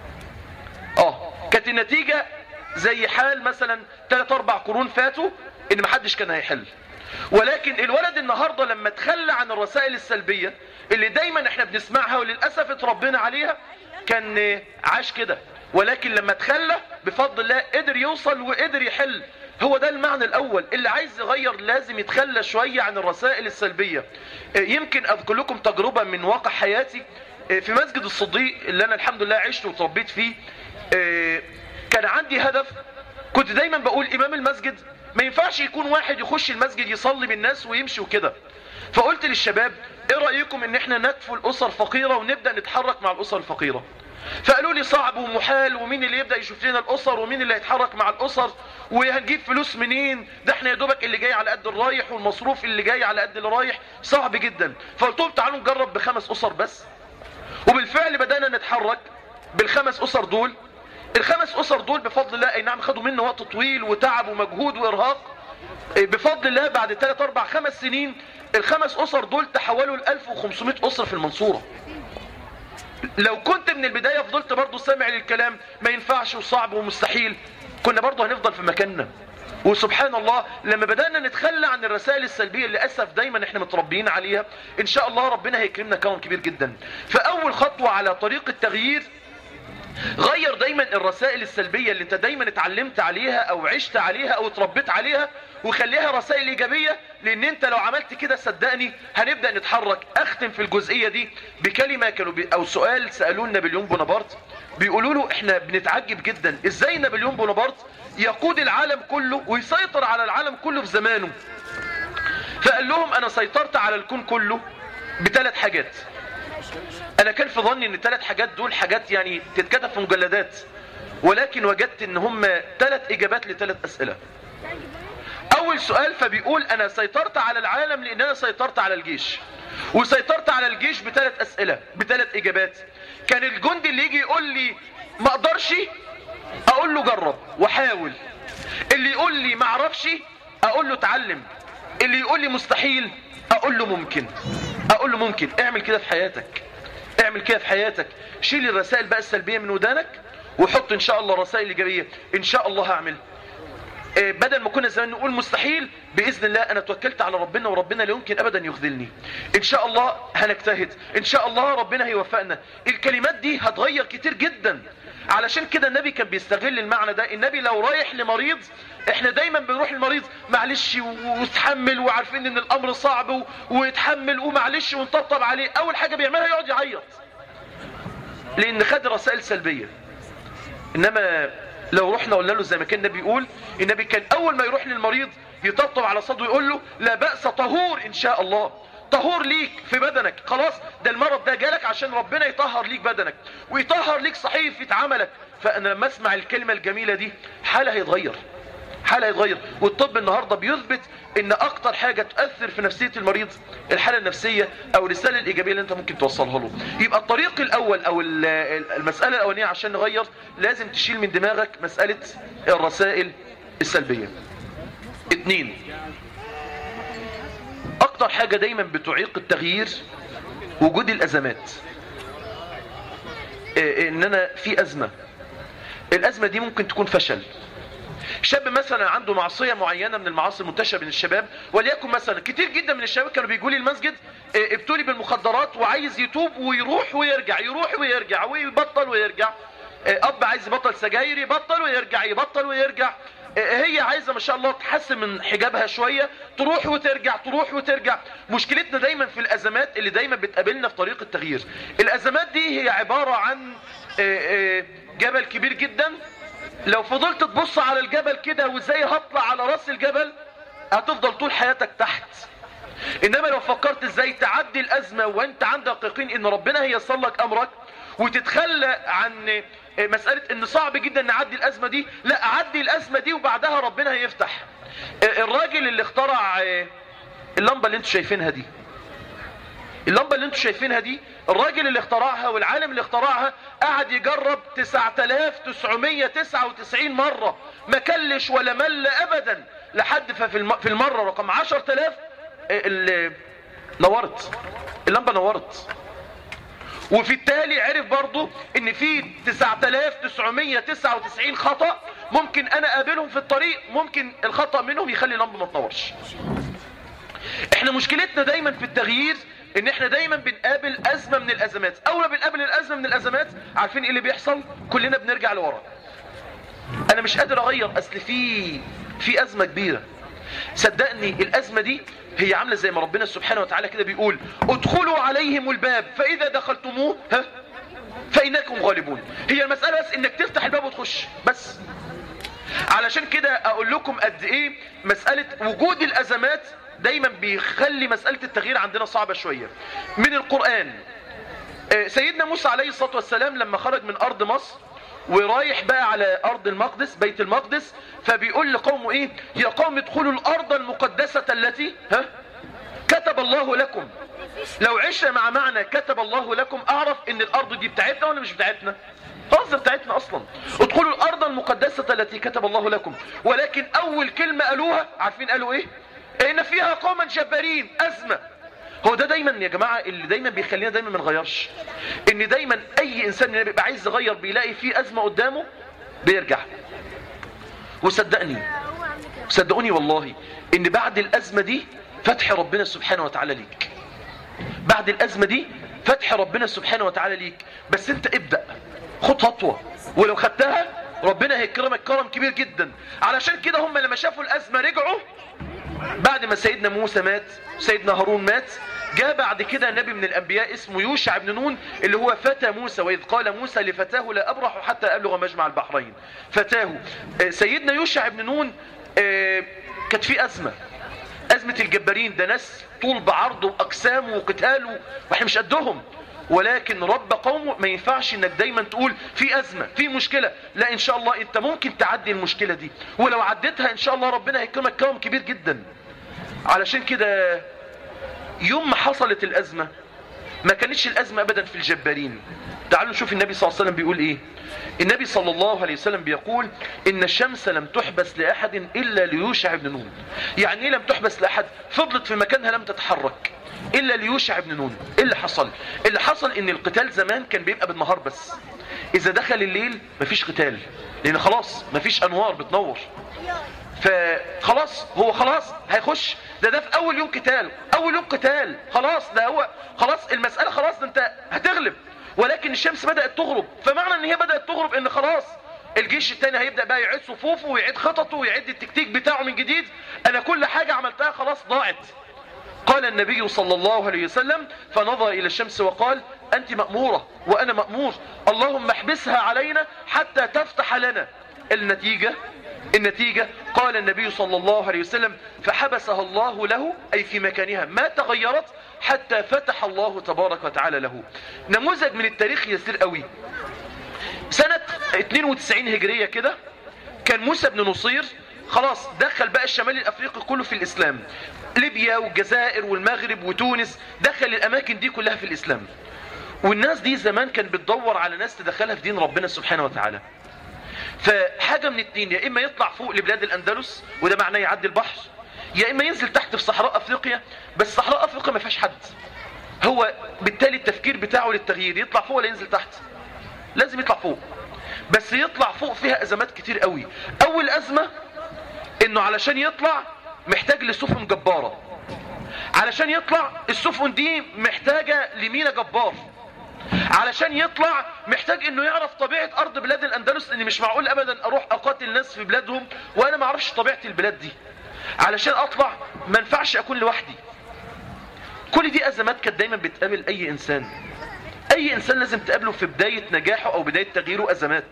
اه كانت النتيجة زي حال مثلا 3 4 قرون فاتوا ان محدش كان هيحل ولكن الولد النهاردة لما تخلى عن الرسائل السلبية اللي دايما احنا بنسمعها وللأسف اتربينا عليها كان عاش كده ولكن لما تخلى بفضل الله قدر يوصل وقدر يحل هو ده المعنى الاول اللي عايز يغير لازم يتخلى شوية عن الرسائل السلبية يمكن اذكر لكم تجربة من واقع حياتي في مسجد الصديق اللي انا الحمد لله عشت وتربيت فيه كان عندي هدف كنت دايما بقول امام المسجد ما ينفعش يكون واحد يخش المسجد يصلي بالناس ويمشي وكده فقلت للشباب ايه رأيكم ان احنا نكفل اسر فقيرة ونبدأ نتحرك مع الاسر الفقيرة فقالوا لي صعب ومحال ومين اللي يبدأ يشوف لنا الاسر ومين اللي هيتحرك مع الاسر وهنجيب فلوس منين ده احنا يا دوبك اللي جاي على قد الرايح والمصروف اللي جاي على قد اللي رايح صعب جدا فقلت لهم تعالوا نجرب بخمس اسر بس وبالفعل بدأنا نتحرك بالخمس اسر دول الخمس اسر دول بفضل الله اي نعم خدوا منا وقت طويل وتعب ومجهود وارهاق بفضل الله بعد 3 4 5 سنين الخمس اسر دول تحولوا ل 1500 اسره في المنصوره لو كنت من البداية فضلت برضو سامع للكلام ما ينفعش وصعب ومستحيل كنا برضو هنفضل في مكاننا وسبحان الله لما بدأنا نتخلى عن الرسائل السلبية اللي أسف دايما احنا متربيين عليها إن شاء الله ربنا هيكرمنا كرم كبير جدا فأول خطوة على طريق التغيير غير دايما الرسائل السلبية اللي انت دايما اتعلمت عليها او عشت عليها او اتربيت عليها وخليها رسائل ايجابية لان انت لو عملت كده صدقني هنبدأ نتحرك اختم في الجزئية دي بكلمة كانوا بي او سؤال سألوه نابليون بونابرت بيقولوا له احنا بنتعجب جدا ازاي نابليون بونابرت يقود العالم كله ويسيطر على العالم كله في زمانه فقال لهم انا سيطرت على الكون كله بثلاث حاجات انا كان في ظني ان الثلاث حاجات دول حاجات يعني تتكتب في مجلدات ولكن وجدت ان هم ثلاث اجابات لثلاث اسئله اول سؤال فبيقول انا سيطرت على العالم لان انا سيطرت على الجيش وسيطرت على الجيش بثلاث اسئله بثلاث اجابات كان الجندي اللي يجي يقول لي ما اقدرش اقول له جرب وحاول اللي يقول لي ما اعرفش اقول له اتعلم اللي يقول لي مستحيل اقول له ممكن اقول له ممكن اعمل كده في حياتك اعمل كده في حياتك شيل الرسائل بقى السلبية من ودانك وحط ان شاء الله رسائل ايجابية ان شاء الله هعمل آه، بدل ما كنا زمان نقول مستحيل باذن الله انا توكلت على ربنا وربنا لا يمكن ابدا يخذلني ان شاء الله هنجتهد ان شاء الله ربنا هيوفقنا الكلمات دي هتغير كتير جدا علشان كده النبي كان بيستغل المعنى ده النبي لو رايح لمريض احنا دايما بنروح المريض معلش و- وتحمل وعارفين ان الامر صعب و- ويتحمل ومعلش ونطبطب عليه اول حاجة بيعملها يقعد يعيط لان خد رسائل سلبية انما لو رحنا قلنا له زي ما كان النبي يقول النبي كان اول ما يروح للمريض يطبطب على صدره ويقول له لا بأس طهور ان شاء الله طهور ليك في بدنك خلاص ده المرض ده جالك عشان ربنا يطهر ليك بدنك ويطهر ليك صحيفة عملك فانا لما اسمع الكلمة الجميلة دي حالة هيتغير حالة هيتغير والطب النهاردة بيثبت ان اكتر حاجة تؤثر في نفسية المريض الحالة النفسية او الرسالة الايجابية اللي انت ممكن توصلها له يبقى الطريق الاول او ال- المسألة الاولانية عشان نغير لازم تشيل من دماغك مسألة الرسائل السلبية اتنين اكتر حاجة دايما بتعيق التغيير وجود الازمات إيه، ان انا في ازمة الازمة دي ممكن تكون فشل شاب مثلا عنده معصية معينة من المعاصي المنتشرة بين الشباب وليكن مثلا كتير جدا من الشباب كانوا بيجوا لي المسجد آه، ابتلي بالمخدرات وعايز يتوب ويروح ويرجع يروح ويرجع ويبطل ويرجع آه، اب عايز يبطل سجاير يبطل ويرجع يبطل ويرجع آه، هي عايزة ما شاء الله تحسن من حجابها شوية تروح وترجع تروح وترجع مشكلتنا دايما في الازمات اللي دايما بتقابلنا في طريق التغيير الازمات دي هي عبارة عن آه، آه، جبل كبير جدا لو فضلت تبص على الجبل كده وازاي هطلع على راس الجبل هتفضل طول حياتك تحت انما لو فكرت ازاي تعدي الازمة وانت عندك يقين ان ربنا هيصل لك امرك وتتخلى عن مسألة ان صعب جدا نعدي الازمة دي لا عدي الازمة دي وبعدها ربنا هيفتح الراجل اللي اخترع اللمبة اللي انتوا شايفينها دي اللمبة اللي انتوا شايفينها دي الراجل اللي اخترعها والعالم اللي اخترعها قعد يجرب 9999 مرة ما كلش ولا مل ابدا لحد ففي الم- في المرة رقم 10000 اللي نورت اللمبة نورت وفي التالي عرف برضو ان في 9999 خطأ ممكن انا اقابلهم في الطريق ممكن الخطأ منهم يخلي اللمبة ما تنورش احنا مشكلتنا دايما في التغيير ان احنا دايما بنقابل ازمة من الازمات اول ما بنقابل الازمة من الازمات عارفين ايه اللي بيحصل كلنا بنرجع لورا انا مش قادر اغير اصل في في ازمة كبيرة صدقني الازمة دي هي عاملة زي ما ربنا سبحانه وتعالى كده بيقول ادخلوا عليهم الباب فاذا دخلتموه ها فانكم غالبون هي المسألة بس انك تفتح الباب وتخش بس علشان كده اقول لكم قد ايه مسألة وجود الازمات دايما بيخلي مسألة التغيير عندنا صعبة شوية من القرآن آه، سيدنا موسى عليه الصلاة والسلام لما خرج من ارض مصر ورايح بقى على ارض المقدس بيت المقدس فبيقول لقومه ايه يا قوم ادخلوا الارض المقدسة التي ها كتب الله لكم لو عشنا مع معنى كتب الله لكم اعرف ان الارض دي بتاعتنا ولا مش بتاعتنا خلاص دي بتاعتنا اصلا ادخلوا الارض المقدسة التي كتب الله لكم ولكن اول كلمة قالوها عارفين قالوا ايه ان فيها قوما جبارين ازمة هو ده دايما يا جماعة اللي دايما بيخلينا دايما ما نغيرش ان دايما اي انسان مننا بيبقى عايز يغير بيلاقي فيه ازمة قدامه بيرجع وصدقني صدقوني والله ان بعد الازمة دي فتح ربنا سبحانه وتعالى ليك بعد الازمة دي فتح ربنا سبحانه وتعالى ليك بس انت ابدأ خد خطوة ولو خدتها ربنا هيكرمك كرم كبير جدا علشان كده هم لما شافوا الازمة رجعوا بعد ما سيدنا موسى مات سيدنا هارون مات جاء بعد كده نبي من الانبياء اسمه يوشع بن نون اللي هو فتى موسى واذ قال موسى لفتاه لا ابرح حتى ابلغ مجمع البحرين فتاه آه، سيدنا يوشع بن نون آه، كانت في ازمه ازمه الجبارين ده ناس طول بعرض واقسام وقتال واحنا مش قدهم ولكن رب قومه ما ينفعش انك دايما تقول في ازمه في مشكله لا ان شاء الله انت ممكن تعدي المشكله دي ولو عديتها ان شاء الله ربنا هيكرمك كرم كبير جدا علشان كده يوم ما حصلت الازمه ما كانتش الازمه ابدا في الجبارين تعالوا نشوف النبي صلى الله عليه وسلم بيقول ايه النبي صلى الله عليه وسلم بيقول ان الشمس لم تحبس لاحد الا ليوشع بن نون يعني ايه لم تحبس لاحد فضلت في مكانها لم تتحرك الا ليوشع بن نون ايه اللي حصل اللي حصل ان القتال زمان كان بيبقى بالنهار بس اذا دخل الليل مفيش قتال لان خلاص مفيش انوار بتنور فخلاص هو خلاص هيخش ده ده في اول يوم قتال اول يوم قتال خلاص ده هو خلاص المسألة خلاص ده انت هتغلب ولكن الشمس بدأت تغرب فمعنى ان هي بدأت تغرب ان خلاص الجيش التاني هيبدأ بقى يعيد صفوفه ويعيد خططه ويعيد التكتيك بتاعه من جديد انا كل حاجة عملتها خلاص ضاعت قال النبي صلى الله عليه وسلم فنظر إلى الشمس وقال أنت مأمورة وأنا مأمور اللهم احبسها علينا حتى تفتح لنا النتيجة النتيجة قال النبي صلى الله عليه وسلم فحبسها الله له أي في مكانها ما تغيرت حتى فتح الله تبارك وتعالى له نموذج من التاريخ يسير قوي سنة 92 هجرية كده كان موسى بن نصير خلاص دخل بقى الشمال الافريقي كله في الاسلام ليبيا والجزائر والمغرب وتونس دخل الاماكن دي كلها في الاسلام والناس دي زمان كان بتدور على ناس تدخلها في دين ربنا سبحانه وتعالى فحاجة من اتنين يا اما يطلع فوق لبلاد الاندلس وده معناه يعدي البحر يا اما ينزل تحت في صحراء افريقيا بس صحراء افريقيا ما فيهاش حد هو بالتالي التفكير بتاعه للتغيير يطلع فوق ولا ينزل تحت لازم يطلع فوق بس يطلع فوق فيها ازمات كتير قوي اول ازمة انه علشان يطلع محتاج لسفن جبارة علشان يطلع السفن دي محتاجة لمينا جبار علشان يطلع محتاج انه يعرف طبيعة ارض بلاد الاندلس لان مش معقول ابدا اروح اقاتل ناس في بلادهم وانا ما اعرفش طبيعة البلاد دي علشان اطلع ما ينفعش اكون لوحدي كل دي ازمات كانت دايما بتقابل اي انسان اي انسان لازم تقابله في بداية نجاحه او بداية تغييره ازمات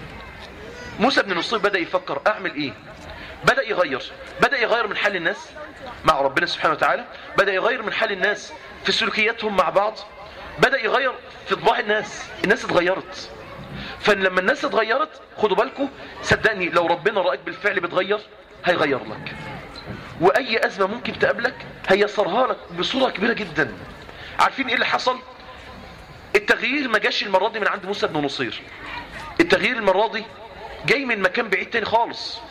موسى بن نصير بدأ يفكر اعمل ايه بدأ يغير بدأ يغير من حال الناس مع ربنا سبحانه وتعالى بدأ يغير من حال الناس في سلوكياتهم مع بعض بدأ يغير في طباع الناس الناس اتغيرت فلما الناس اتغيرت خدوا بالكم صدقني لو ربنا رأيك بالفعل بتغير هيغير لك واي ازمة ممكن تقابلك هيسرها لك بصورة كبيرة جدا عارفين ايه اللي حصل التغيير ما جاش المرة دي من عند موسى بن نصير التغيير المرة دي جاي من مكان بعيد تاني خالص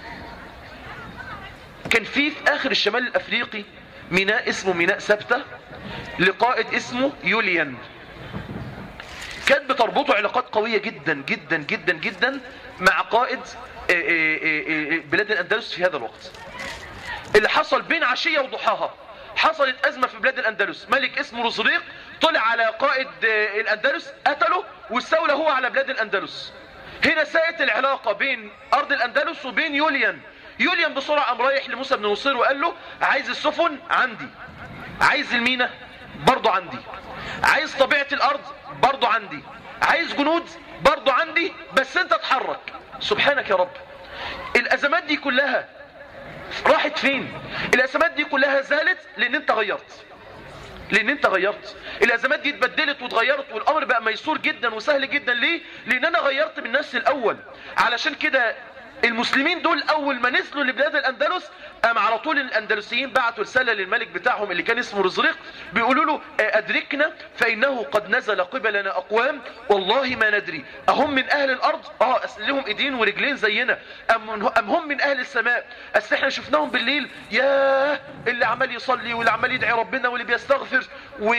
كان في في اخر الشمال الافريقي ميناء اسمه ميناء سبتة لقائد اسمه يوليان كانت بتربطه علاقات قوية جدا جدا جدا جدا مع قائد بلاد الاندلس في هذا الوقت اللي حصل بين عشية وضحاها حصلت ازمة في بلاد الاندلس ملك اسمه رزريق طلع على قائد الاندلس قتله واستولى هو على بلاد الاندلس هنا ساءت العلاقة بين ارض الاندلس وبين يوليان يوليان بسرعة قام رايح لموسى بن نصير وقال له عايز السفن عندي عايز المينا برضو عندي عايز طبيعة الارض برضو عندي عايز جنود برضو عندي بس انت اتحرك سبحانك يا رب الازمات دي كلها راحت فين الازمات دي كلها زالت لان انت غيرت لان انت غيرت الازمات دي اتبدلت واتغيرت والامر بقى ميسور جدا وسهل جدا ليه لان انا غيرت من نفسي الاول علشان كده المسلمين دول اول ما نزلوا لبلاد الاندلس قام على طول الاندلسيين بعتوا رساله للملك بتاعهم اللي كان اسمه رزريق بيقولوا له آه، ادركنا فانه قد نزل قبلنا اقوام والله ما ندري اهم من اهل الارض اه أصل لهم ايدين ورجلين زينا ام أم هم من اهل السماء اصل احنا شفناهم بالليل ياه اللي عمال يصلي واللي عمال يدعي ربنا واللي بيستغفر و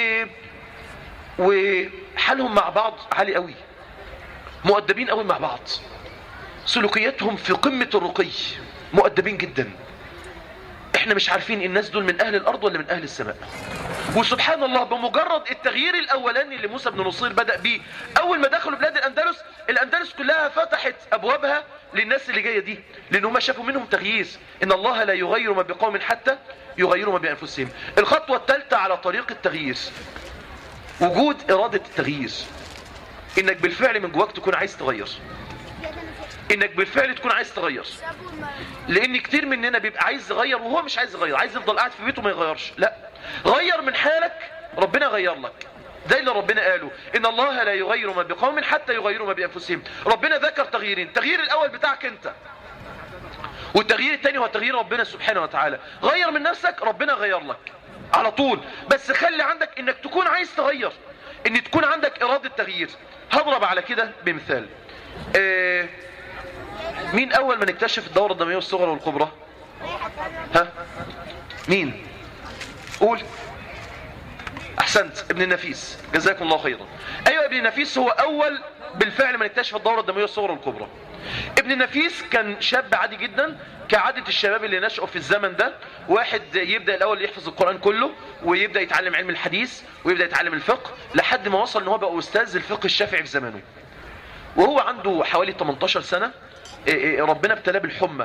وحالهم مع بعض عالي قوي مؤدبين قوي مع بعض سلوكياتهم في قمة الرقي مؤدبين جدا احنا مش عارفين الناس دول من اهل الارض ولا من اهل السماء وسبحان الله بمجرد التغيير الاولاني اللي موسى بن نصير بدأ بيه اول ما دخلوا بلاد الاندلس الاندلس كلها فتحت ابوابها للناس اللي جاية دي لان هم شافوا منهم تغيير ان الله لا يغير ما بقوم حتى يغيروا ما بانفسهم الخطوة الثالثة على طريق التغيير وجود ارادة التغيير انك بالفعل من جواك تكون عايز تغير انك بالفعل تكون عايز تغير لان كتير مننا بيبقى عايز يغير وهو مش عايز يغير عايز يفضل قاعد في بيته ما يغيرش لا غير من حالك ربنا غير لك ده اللي ربنا قاله ان الله لا يغير ما بقوم حتى يغيروا ما بانفسهم ربنا ذكر تغييرين التغيير الاول بتاعك انت والتغيير الثاني هو تغيير ربنا سبحانه وتعالى غير من نفسك ربنا غير لك على طول بس خلي عندك انك تكون عايز تغير ان تكون عندك ارادة تغيير هضرب على كده بمثال آه مين اول من اكتشف الدورة الدموية الصغرى والكبرى ها مين قول احسنت ابن النفيس جزاكم الله خيرا ايوه ابن النفيس هو اول بالفعل من اكتشف الدورة الدموية الصغرى والكبرى ابن النفيس كان شاب عادي جدا كعادة الشباب اللي نشأوا في الزمن ده واحد يبدأ الأول يحفظ القرآن كله ويبدأ يتعلم علم الحديث ويبدأ يتعلم الفقه لحد ما وصل ان هو بقى أستاذ الفقه الشافعي في زمنه وهو عنده حوالي 18 سنة إيه إيه ربنا ابتلاه بالحمى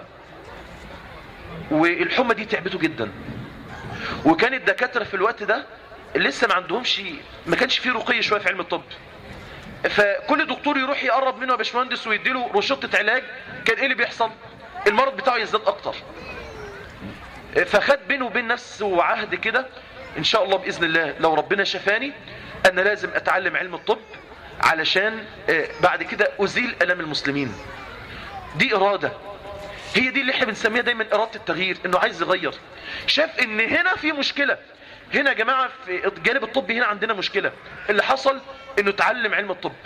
والحمى دي تعبته جدا وكان الدكاترة في الوقت ده لسه ما عندهمش ما كانش فيه رقي شوية في علم الطب فكل دكتور يروح يقرب منه يا باشمهندس ويديله روشته علاج كان ايه اللي بيحصل المرض بتاعه يزداد اكتر فخد بينه وبين نفسه عهد كده ان شاء الله باذن الله لو ربنا شفاني انا لازم اتعلم علم الطب علشان آه، بعد كده ازيل الام المسلمين دي اراده هي دي اللي احنا بنسميها دايما اراده التغيير انه عايز يغير شاف ان هنا في مشكله هنا يا جماعه في الجانب الطبي هنا عندنا مشكله اللي حصل انه اتعلم علم الطب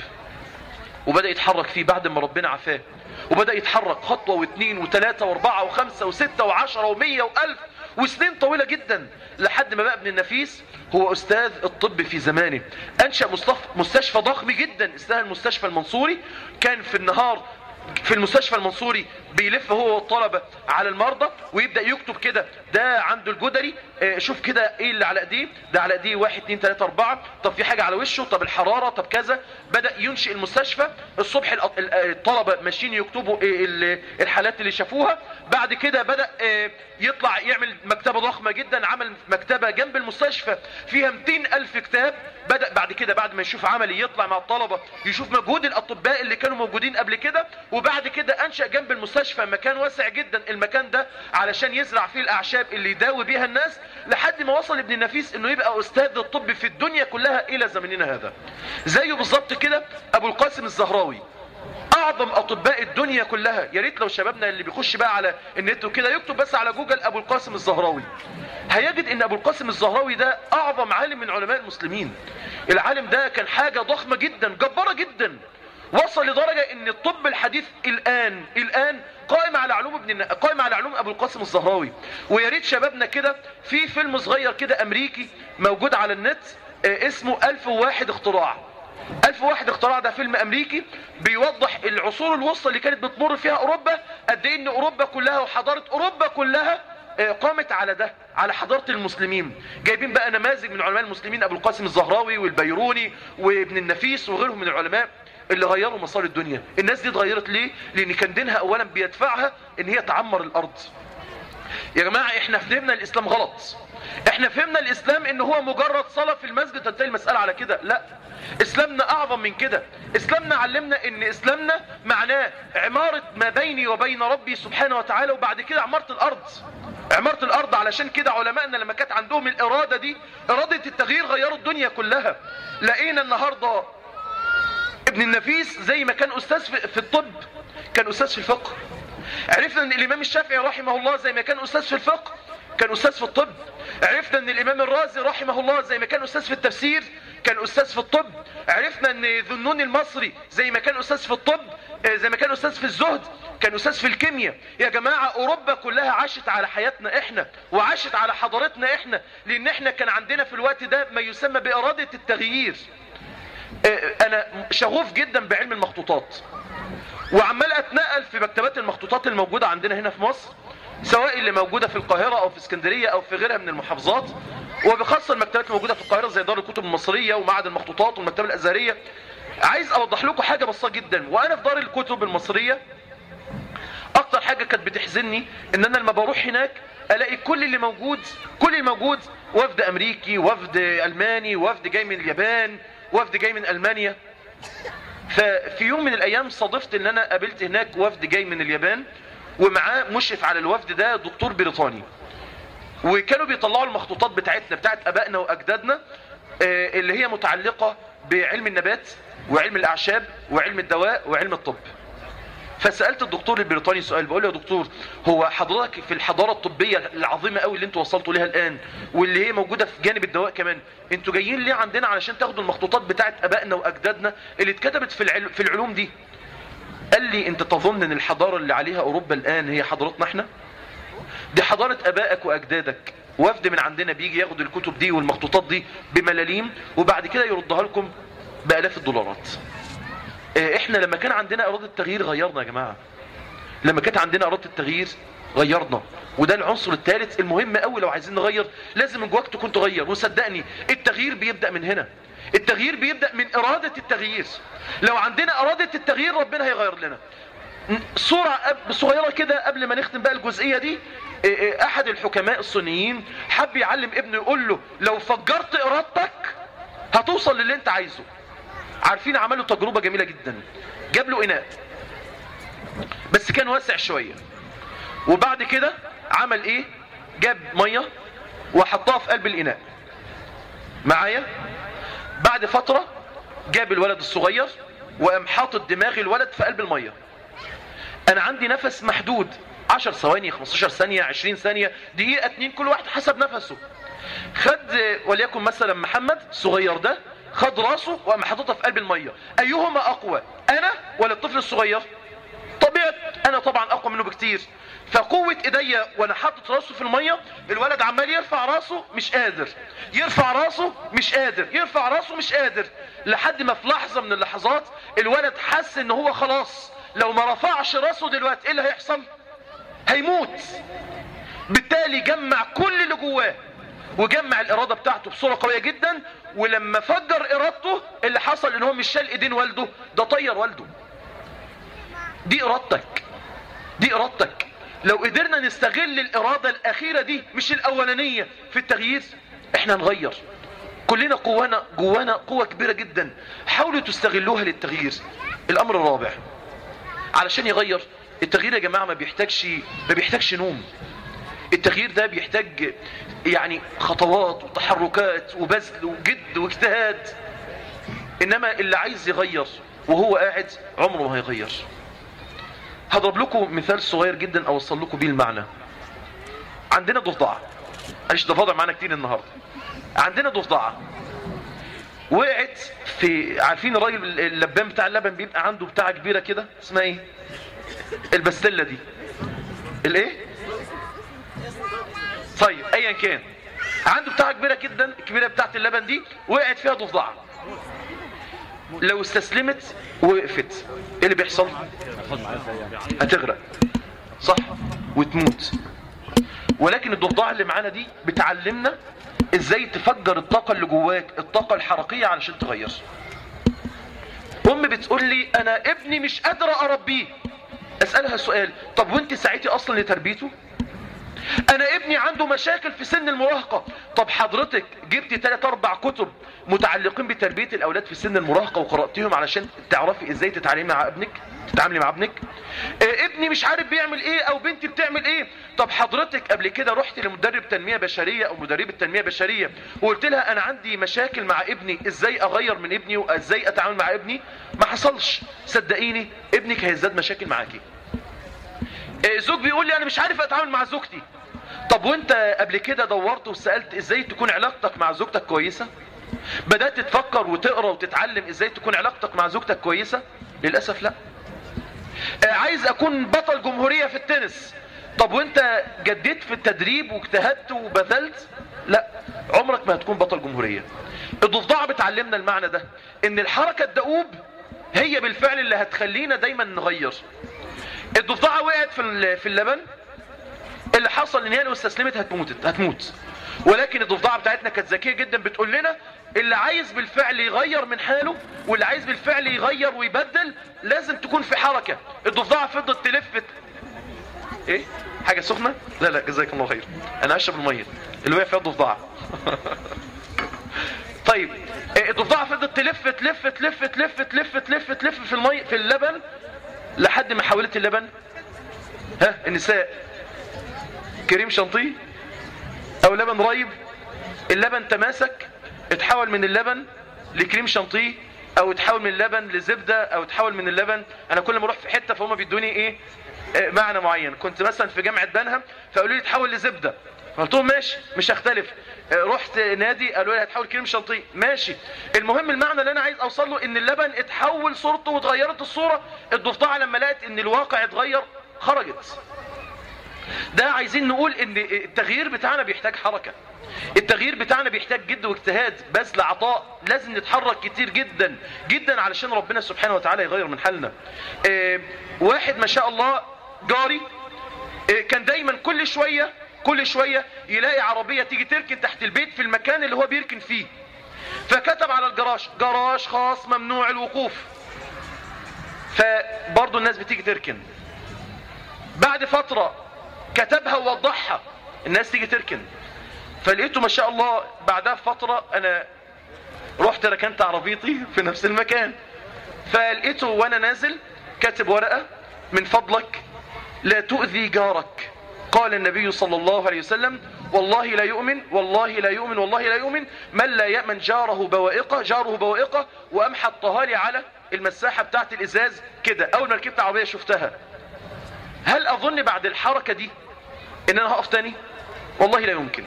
وبدأ يتحرك فيه بعد ما ربنا عافاه وبدأ يتحرك خطوة واثنين وثلاثة واربعة وخمسة وستة وعشرة ومية والف وسنين طويلة جدا لحد ما بقى ابن النفيس هو أستاذ الطب في زمانه أنشأ مصطف- مستشفى ضخم جدا اسمها المستشفى المنصوري كان في النهار في المستشفى المنصوري بيلف هو والطلبة على المرضى ويبدأ يكتب كده ده عنده الجدري آه، شوف كده ايه اللي على ايديه ده على ايديه واحد اتنين تلاتة اربعة طب في حاجة على وشه طب الحرارة طب كذا بدأ ينشئ المستشفى الصبح الأط- ال- آه، الطلبة ماشيين يكتبوا آه، ال- الحالات اللي شافوها بعد كده بدأ آه، يطلع يعمل مكتبة ضخمة جدا عمل مكتبة جنب المستشفى فيها 200 ألف كتاب بدأ بعد كده بعد ما يشوف عملي يطلع مع الطلبة يشوف مجهود الأطباء اللي كانوا موجودين قبل كده وبعد كده أنشأ جنب المستشفى مكان واسع جدا المكان ده علشان يزرع فيه الأعشاب اللي يداوي بيها الناس لحد ما وصل ابن النفيس انه يبقى أستاذ الطب في الدنيا كلها إلى زمننا هذا زيه بالظبط كده أبو القاسم الزهراوي اعظم اطباء الدنيا كلها يا ريت لو شبابنا اللي بيخش بقى على النت وكده يكتب بس على جوجل ابو القاسم الزهراوي هيجد ان ابو القاسم الزهراوي ده اعظم عالم من علماء المسلمين العالم ده كان حاجة ضخمة جدا جبارة جدا وصل لدرجة ان الطب الحديث الان الان قائم على علوم ابن الن- قائم على علوم ابو القاسم الزهراوي ويا ريت شبابنا كده في فيلم صغير كده امريكي موجود على النت آه، اسمه ألف وواحد اختراع ألف واحد اختراع ده فيلم أمريكي بيوضح العصور الوسطى اللي كانت بتمر فيها أوروبا قد إيه إن أوروبا كلها وحضارة أوروبا كلها آه، قامت على ده على حضارة المسلمين جايبين بقى نماذج من علماء المسلمين أبو القاسم الزهراوي والبيروني وابن النفيس وغيرهم من العلماء اللي غيروا مسار الدنيا الناس دي اتغيرت ليه؟ لأن كان دينها أولا بيدفعها إن هي تعمر الأرض يا جماعة احنا فهمنا الاسلام غلط احنا فهمنا الاسلام ان هو مجرد صلاة في المسجد تنتهي المسألة على كده لا اسلامنا اعظم من كده اسلامنا علمنا ان اسلامنا معناه عمارة ما بيني وبين ربي سبحانه وتعالى وبعد كده عمارة الارض عمارة الارض علشان كده علمائنا لما كانت عندهم الارادة دي ارادة التغيير غيروا الدنيا كلها لقينا النهاردة ابن النفيس زي ما كان استاذ في في الطب كان استاذ في الفقه عرفنا ان الامام الشافعي رحمه الله زي ما كان استاذ في الفقه كان استاذ في الطب عرفنا ان الامام الرازي رحمه الله زي ما كان استاذ في التفسير كان استاذ في الطب عرفنا ان ذنون المصري زي ما كان استاذ في الطب آه، زي ما كان استاذ في الزهد كان استاذ في الكيمياء يا جماعة اوروبا كلها عاشت على حياتنا احنا وعاشت على حضارتنا احنا لان احنا كان عندنا في الوقت ده ما يسمى بارادة التغيير آه، انا شغوف جدا بعلم المخطوطات وعمال اتنقل في مكتبات المخطوطات الموجودة عندنا هنا في مصر سواء اللي موجودة في القاهرة او في اسكندرية او في غيرها من المحافظات وبخاصة المكتبات الموجودة في القاهرة زي دار الكتب المصرية ومعهد المخطوطات والمكتبة الازهرية عايز اوضح لكم حاجة بسيطة جدا وانا في دار الكتب المصرية اكتر حاجة كانت بتحزني ان انا لما بروح هناك الاقي كل اللي موجود كل اللي موجود وفد امريكي وفد الماني وفد جاي من اليابان وفد جاي من المانيا ففي يوم من الايام صادفت ان انا قابلت هناك وفد جاي من اليابان ومعاه مشرف على الوفد ده دكتور بريطاني وكانوا بيطلعوا المخطوطات بتاعتنا بتاعت ابائنا واجدادنا آه، اللي هي متعلقة بعلم النبات وعلم الاعشاب وعلم الدواء وعلم الطب فسألت الدكتور البريطاني سؤال بقول له يا دكتور هو حضرتك في الحضارة الطبية العظيمة قوي اللي انتوا وصلتوا ليها الآن واللي هي موجودة في جانب الدواء كمان انتوا جايين ليه عندنا علشان تاخدوا المخطوطات بتاعت ابائنا واجدادنا اللي اتكتبت في العلم في العلوم دي قال لي انت تظن ان الحضارة اللي عليها اوروبا الآن هي حضارتنا احنا دي حضارة ابائك واجدادك وفد من عندنا بيجي ياخد الكتب دي والمخطوطات دي بملاليم وبعد كده يردها لكم بآلاف الدولارات اه، احنا لما كان عندنا ارادة التغيير غيرنا يا جماعة لما كانت عندنا ارادة التغيير غيرنا وده العنصر الثالث المهم قوي لو عايزين نغير لازم من جواك تكون تغير وصدقني التغيير بيبدأ من هنا التغيير بيبدأ من ارادة التغيير لو عندنا ارادة التغيير ربنا هيغير لنا صورة أب- صغيرة كده قبل ما نختم بقى الجزئية دي إيه إيه احد الحكماء الصينيين حب يعلم ابنه يقول له لو فجرت ارادتك هتوصل للي انت عايزه عارفين عملوا تجربة جميلة جدا جاب له اناء بس كان واسع شوية وبعد كده عمل ايه جاب مية وحطها في قلب الاناء معايا بعد فترة جاب الولد الصغير وقام حاطط دماغ الولد في قلب المية انا عندي نفس محدود 10 ثواني 15 ثانية 20 ثانية دقيقة اتنين كل واحد حسب نفسه خد آه، وليكن مثلا محمد الصغير ده خد راسه وقام حاططها في قلب المية ايهما اقوى انا ولا الطفل الصغير طبيعة انا طبعا اقوى منه بكتير فقوة ايديا وانا حاطط راسه في المية الولد عمال يرفع راسه مش قادر يرفع راسه مش قادر يرفع راسه مش قادر لحد ما في لحظة من اللحظات الولد حس ان هو خلاص لو ما رفعش راسه دلوقتي ايه اللي هيحصل هيموت بالتالي جمع كل اللي جواه وجمع الإرادة بتاعته بصورة قوية جدا ولما فجر إرادته اللي حصل إن هو مش شال إيدين والده ده طير والده دي إرادتك دي إرادتك لو قدرنا نستغل الإرادة الأخيرة دي مش الأولانية في التغيير إحنا نغير كلنا قوانا جوانا قوة كبيرة جدا حاولوا تستغلوها للتغيير الأمر الرابع علشان يغير التغيير يا جماعة ما بيحتاجش ما بيحتاجش نوم التغيير ده بيحتاج يعني خطوات وتحركات وبذل وجد واجتهاد انما اللي عايز يغير وهو قاعد عمره ما هيغير هضرب لكم مثال صغير جدا اوصل لكم بيه المعنى عندنا ضفدعة معلش ضفادع معانا كتير النهارده عندنا ضفدعة وقعت في عارفين الراجل اللبان بتاع اللبن بيبقى عنده بتاعه كبيره كده اسمها ايه البستله دي الايه طيب ايا كان عنده بتاعه كبيره جدا الكبيره بتاعه اللبن دي وقعت فيها ضفدعه لو استسلمت ووقفت ايه اللي بيحصل هتغرق صح وتموت ولكن الضفدعه اللي معانا دي بتعلمنا ازاي تفجر الطاقه اللي جواك الطاقه الحركيه علشان تغير ام بتقول لي انا ابني مش قادره اربيه اسالها سؤال طب وانت ساعتي اصلا لتربيته انا ابني عنده مشاكل في سن المراهقة طب حضرتك جبتي 3 اربع كتب متعلقين بتربية الاولاد في سن المراهقة وقرأتيهم علشان تعرفي ازاي تتعاملي مع ابنك تتعاملي مع ابنك آه ابني مش عارف بيعمل ايه او بنتي بتعمل ايه طب حضرتك قبل كده رحت لمدرب تنمية بشرية او مدربة تنمية بشرية وقلت لها انا عندي مشاكل مع ابني ازاي اغير من ابني وازاي اتعامل مع ابني ما حصلش صدقيني ابنك هيزداد مشاكل معاكي آه، زوج بيقول لي انا مش عارف اتعامل مع زوجتي طب وانت قبل كده دورت وسالت ازاي تكون علاقتك مع زوجتك كويسه بدات تفكر وتقرا وتتعلم ازاي تكون علاقتك مع زوجتك كويسه للاسف لا آه، عايز اكون بطل جمهوريه في التنس طب وانت جديت في التدريب واجتهدت وبذلت لا عمرك ما هتكون بطل جمهوريه الضفدعه بتعلمنا المعنى ده ان الحركه الدؤوب هي بالفعل اللي هتخلينا دايما نغير الضفدعه وقعت في ال- في اللبن اللي حصل ان هي لو استسلمت هتموت هتموت ولكن الضفدعه بتاعتنا كانت ذكيه جدا بتقول لنا اللي عايز بالفعل يغير من حاله واللي عايز بالفعل يغير ويبدل لازم تكون في حركه الضفدعه فضلت تلف ايه حاجه سخنه لا لا جزاك الله خير انا هشرب الميه اللي وقع فيها الضفدعه طيب إيه، الضفدعه فضلت تلف تلف تلف تلف تلف تلف تلف في المي في اللبن لحد ما حولت اللبن ها النساء كريم شانطيه او لبن رايب اللبن تماسك اتحول من اللبن لكريم شانطيه او اتحول من اللبن لزبده او اتحول من اللبن انا كل ما اروح في حته فهم بيدوني ايه آه، معنى معين كنت مثلا في جامعه بنها فقالوا لي اتحول لزبده قلت لهم ماشي مش هختلف آه، رحت نادي قالوا لي هتحول كريم شانطيه ماشي المهم المعنى اللي انا عايز اوصل له ان اللبن اتحول صورته واتغيرت الصوره الضفدعه لما لقت ان الواقع اتغير خرجت ده عايزين نقول ان التغيير بتاعنا بيحتاج حركة التغيير بتاعنا بيحتاج جد واجتهاد بذل عطاء لازم نتحرك كتير جدا جدا علشان ربنا سبحانه وتعالى يغير من حالنا آه، واحد ما شاء الله جاري آه، كان دايما كل شوية كل شوية يلاقي عربية تيجي تركن تحت البيت في المكان اللي هو بيركن فيه فكتب على الجراج جراج خاص ممنوع الوقوف فبرضه الناس بتيجي تركن بعد فترة كتبها ووضحها الناس تيجي تركن فلقيته ما شاء الله بعدها بفترة انا رحت ركنت عربيتي في نفس المكان فلقيته وانا نازل كاتب ورقة من فضلك لا تؤذي جارك قال النبي صلى الله عليه وسلم والله لا يؤمن والله لا يؤمن والله لا يؤمن من لا يأمن جاره بوائقه جاره بوائقه وأم حطها لي على المساحة بتاعت الإزاز كده أول ما ركبت عربية شفتها هل أظن بعد الحركة دي إن أنا هقف تاني والله لا يمكن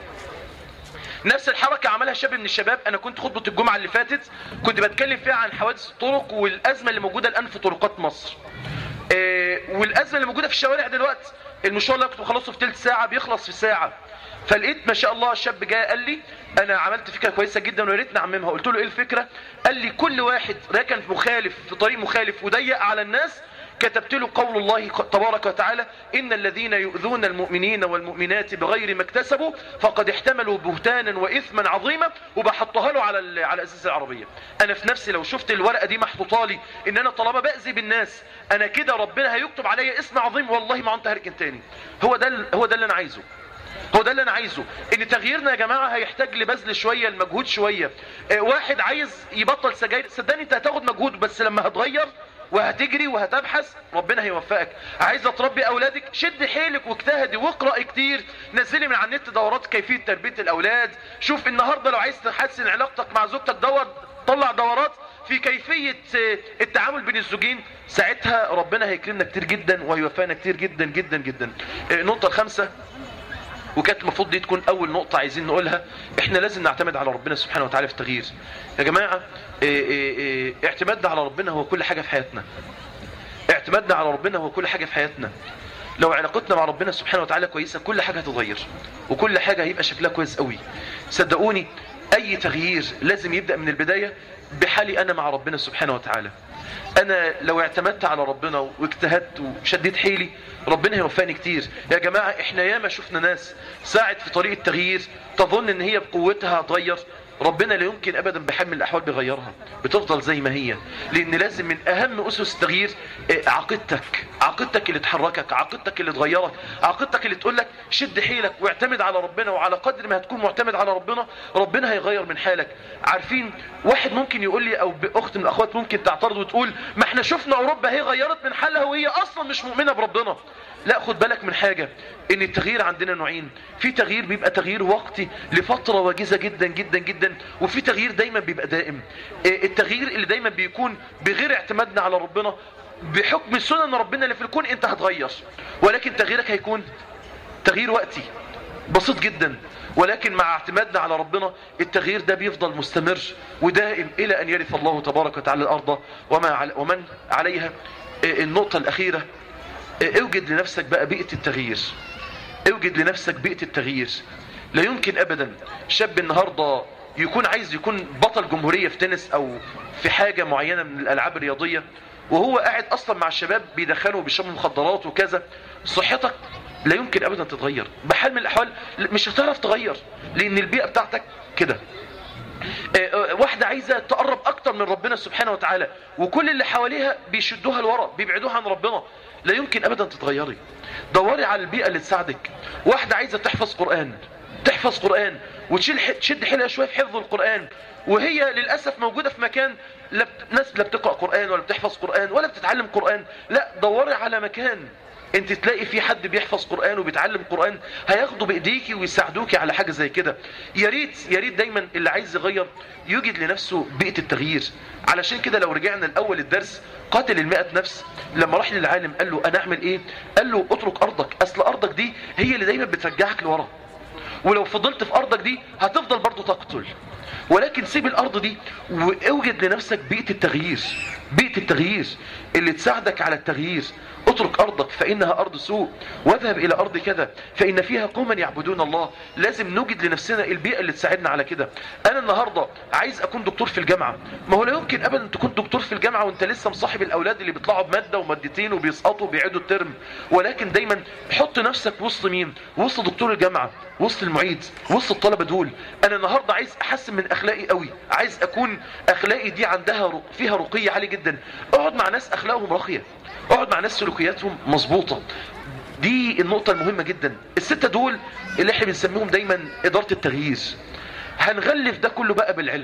نفس الحركة عملها شاب من الشباب أنا كنت خطبة الجمعة اللي فاتت كنت بتكلم فيها عن حوادث الطرق والأزمة اللي موجودة الآن في طرقات مصر آه، والأزمة اللي موجودة في الشوارع دلوقتي المشوار اللي أنا كنت بخلصه في تلت ساعة بيخلص في ساعة فلقيت ما شاء الله الشاب جاي قال لي انا عملت فكره كويسه جدا ويا ريت نعممها قلت له ايه الفكره قال لي كل واحد راكن مخالف في طريق مخالف وضيق على الناس كتبت له قول الله تبارك وتعالى إن الذين يؤذون المؤمنين والمؤمنات بغير ما اكتسبوا فقد احتملوا بهتانا وإثما عظيما وبحطها له على ال- على أساس العربية أنا في نفسي لو شفت الورقة دي محطوطة لي إن أنا طالما بأذي بالناس أنا كده ربنا هيكتب عليا اسم عظيم والله ما عنت هركن تاني هو ده ال- هو ده اللي أنا عايزه هو ده اللي انا عايزه ان تغييرنا يا جماعه هيحتاج لبذل شويه المجهود شويه آه، واحد عايز يبطل سجاير صدقني انت هتاخد مجهود بس لما هتغير وهتجري وهتبحث ربنا هيوفقك عايزه تربي اولادك شد حيلك واجتهدي واقرا كتير نزلي من على النت دورات كيفيه تربيه الاولاد شوف النهارده لو عايز تحسن علاقتك مع زوجتك دور طلع دورات في كيفية آه، التعامل بين الزوجين ساعتها ربنا هيكرمنا كتير جدا وهيوفقنا كتير جدا جدا جدا آه، النقطة الخامسة وكانت المفروض دي تكون اول نقطة عايزين نقولها احنا لازم نعتمد على ربنا سبحانه وتعالى في التغيير يا جماعة إيه إيه إيه اعتمادنا على ربنا هو كل حاجة في حياتنا اعتمادنا على ربنا هو كل حاجة في حياتنا لو علاقتنا مع ربنا سبحانه وتعالى كويسة كل حاجة هتتغير وكل حاجة هيبقى شكلها كويس قوي صدقوني اي تغيير لازم يبدأ من البداية بحالي انا مع ربنا سبحانه وتعالى انا لو اعتمدت على ربنا واجتهدت وشديت حيلي ربنا هيوفقني كتير يا جماعة احنا ياما شفنا ناس ساعت في طريق التغيير تظن ان هي بقوتها هتغير ربنا لا يمكن ابدا بحال من الاحوال بيغيرها بتفضل زي ما هي لان لازم من اهم اسس التغيير آه، عقيدتك عقيدتك اللي تحركك عقيدتك اللي تغيرك عقيدتك اللي تقول لك شد حيلك واعتمد على ربنا وعلى قدر ما هتكون معتمد على ربنا ربنا هيغير من حالك عارفين واحد ممكن يقول لي او اخت من الاخوات ممكن تعترض وتقول ما احنا شفنا اوروبا هي غيرت من حالها وهي اصلا مش مؤمنه بربنا لا خد بالك من حاجة ان التغيير عندنا نوعين في تغيير بيبقى تغيير وقتي لفترة وجيزة جدا جدا جدا وفي تغيير دايما بيبقى دائم إيه التغيير اللي دايما بيكون بغير اعتمادنا على ربنا بحكم سنن ربنا اللي في الكون انت هتغير ولكن تغييرك هيكون تغيير وقتي بسيط جدا ولكن مع اعتمادنا على ربنا التغيير ده بيفضل مستمر ودائم الى ان يرث الله تبارك وتعالى الارض وما على ومن عليها إيه النقطة الاخيرة إيه اوجد لنفسك بقى بيئة التغيير اوجد لنفسك بيئة التغيير لا يمكن ابدا شاب النهاردة يكون عايز يكون بطل جمهورية في تنس او في حاجة معينة من الالعاب الرياضية وهو قاعد اصلا مع الشباب بيدخنوا وبيشربوا مخدرات وكذا صحتك لا يمكن ابدا تتغير بحال من الاحوال مش هتعرف تغير لان البيئة بتاعتك كده واحدة عايزة تقرب اكتر من ربنا سبحانه وتعالى وكل اللي حواليها بيشدوها لورا بيبعدوها عن ربنا لا يمكن ابدا تتغيري دوري على البيئة اللي تساعدك واحدة عايزة تحفظ قرآن تحفظ قرآن وتشيل تشد حيلها شوية في حفظ القرآن وهي للأسف موجودة في مكان لا ناس لا بتقرأ قرآن ولا بتحفظ قرآن ولا بتتعلم قرآن لا دوري على مكان انت تلاقي في حد بيحفظ قرآن وبيتعلم قرآن هياخدوا بايديكي ويساعدوكي على حاجة زي كده يا ريت يا ريت دايما اللي عايز يغير يوجد لنفسه بيئة التغيير علشان كده لو رجعنا الاول الدرس قاتل المئة نفس لما راح للعالم قال له انا اعمل ايه قال له اترك ارضك اصل ارضك دي هي اللي دايما بترجعك لورا ولو فضلت في ارضك دي هتفضل برضو تقتل ولكن سيب الارض دي واوجد لنفسك بيئة التغيير بيئة التغيير اللي تساعدك على التغيير اترك ارضك فانها ارض سوء واذهب الى ارض كذا فان فيها قوما يعبدون الله لازم نوجد لنفسنا البيئة اللي تساعدنا على كده انا النهاردة عايز اكون دكتور في الجامعة ما هو لا يمكن ابدا تكون دكتور في الجامعة وانت لسه مصاحب الاولاد اللي بيطلعوا بمادة ومادتين وبيسقطوا وبيعيدوا الترم ولكن دايما حط نفسك وسط مين وسط دكتور الجامعة وسط المعيد وسط الطلبة دول انا النهاردة عايز احسن من اخلاقي قوي عايز اكون اخلاقي دي عندها رق... فيها رقي عالي جدا اقعد مع ناس اخلاقهم راقيه اقعد مع ناس سلوكياتهم مظبوطه دي النقطة المهمة جدا الستة دول اللي احنا بنسميهم دايما ادارة التغيير هنغلف ده كله بقى بالعلم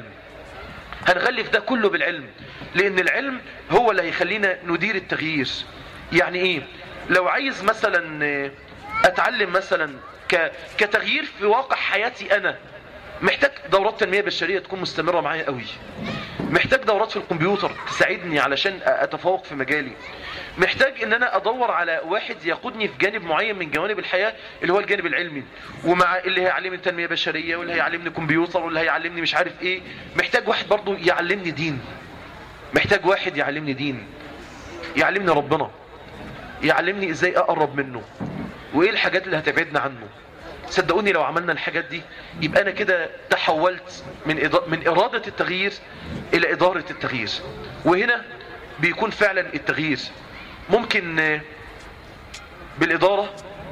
هنغلف ده كله بالعلم لان العلم هو اللي هيخلينا ندير التغيير يعني ايه لو عايز مثلا اتعلم مثلا ك... كتغيير في واقع حياتي انا محتاج دورات تنمية بشرية تكون مستمرة معايا قوي محتاج دورات في الكمبيوتر تساعدني علشان اتفوق في مجالي محتاج ان انا ادور على واحد يقودني في جانب معين من جوانب الحياة اللي هو الجانب العلمي ومع اللي هيعلمني تنمية بشرية واللي هيعلمني كمبيوتر واللي هيعلمني مش عارف ايه محتاج واحد برضو يعلمني دين محتاج واحد يعلمني دين يعلمني ربنا يعلمني ازاي اقرب منه وايه الحاجات اللي هتبعدنا عنه صدقوني لو عملنا الحاجات دي يبقى انا كده تحولت من إضاء من إرادة التغيير إلى إدارة التغيير وهنا بيكون فعلا التغيير ممكن بالإدارة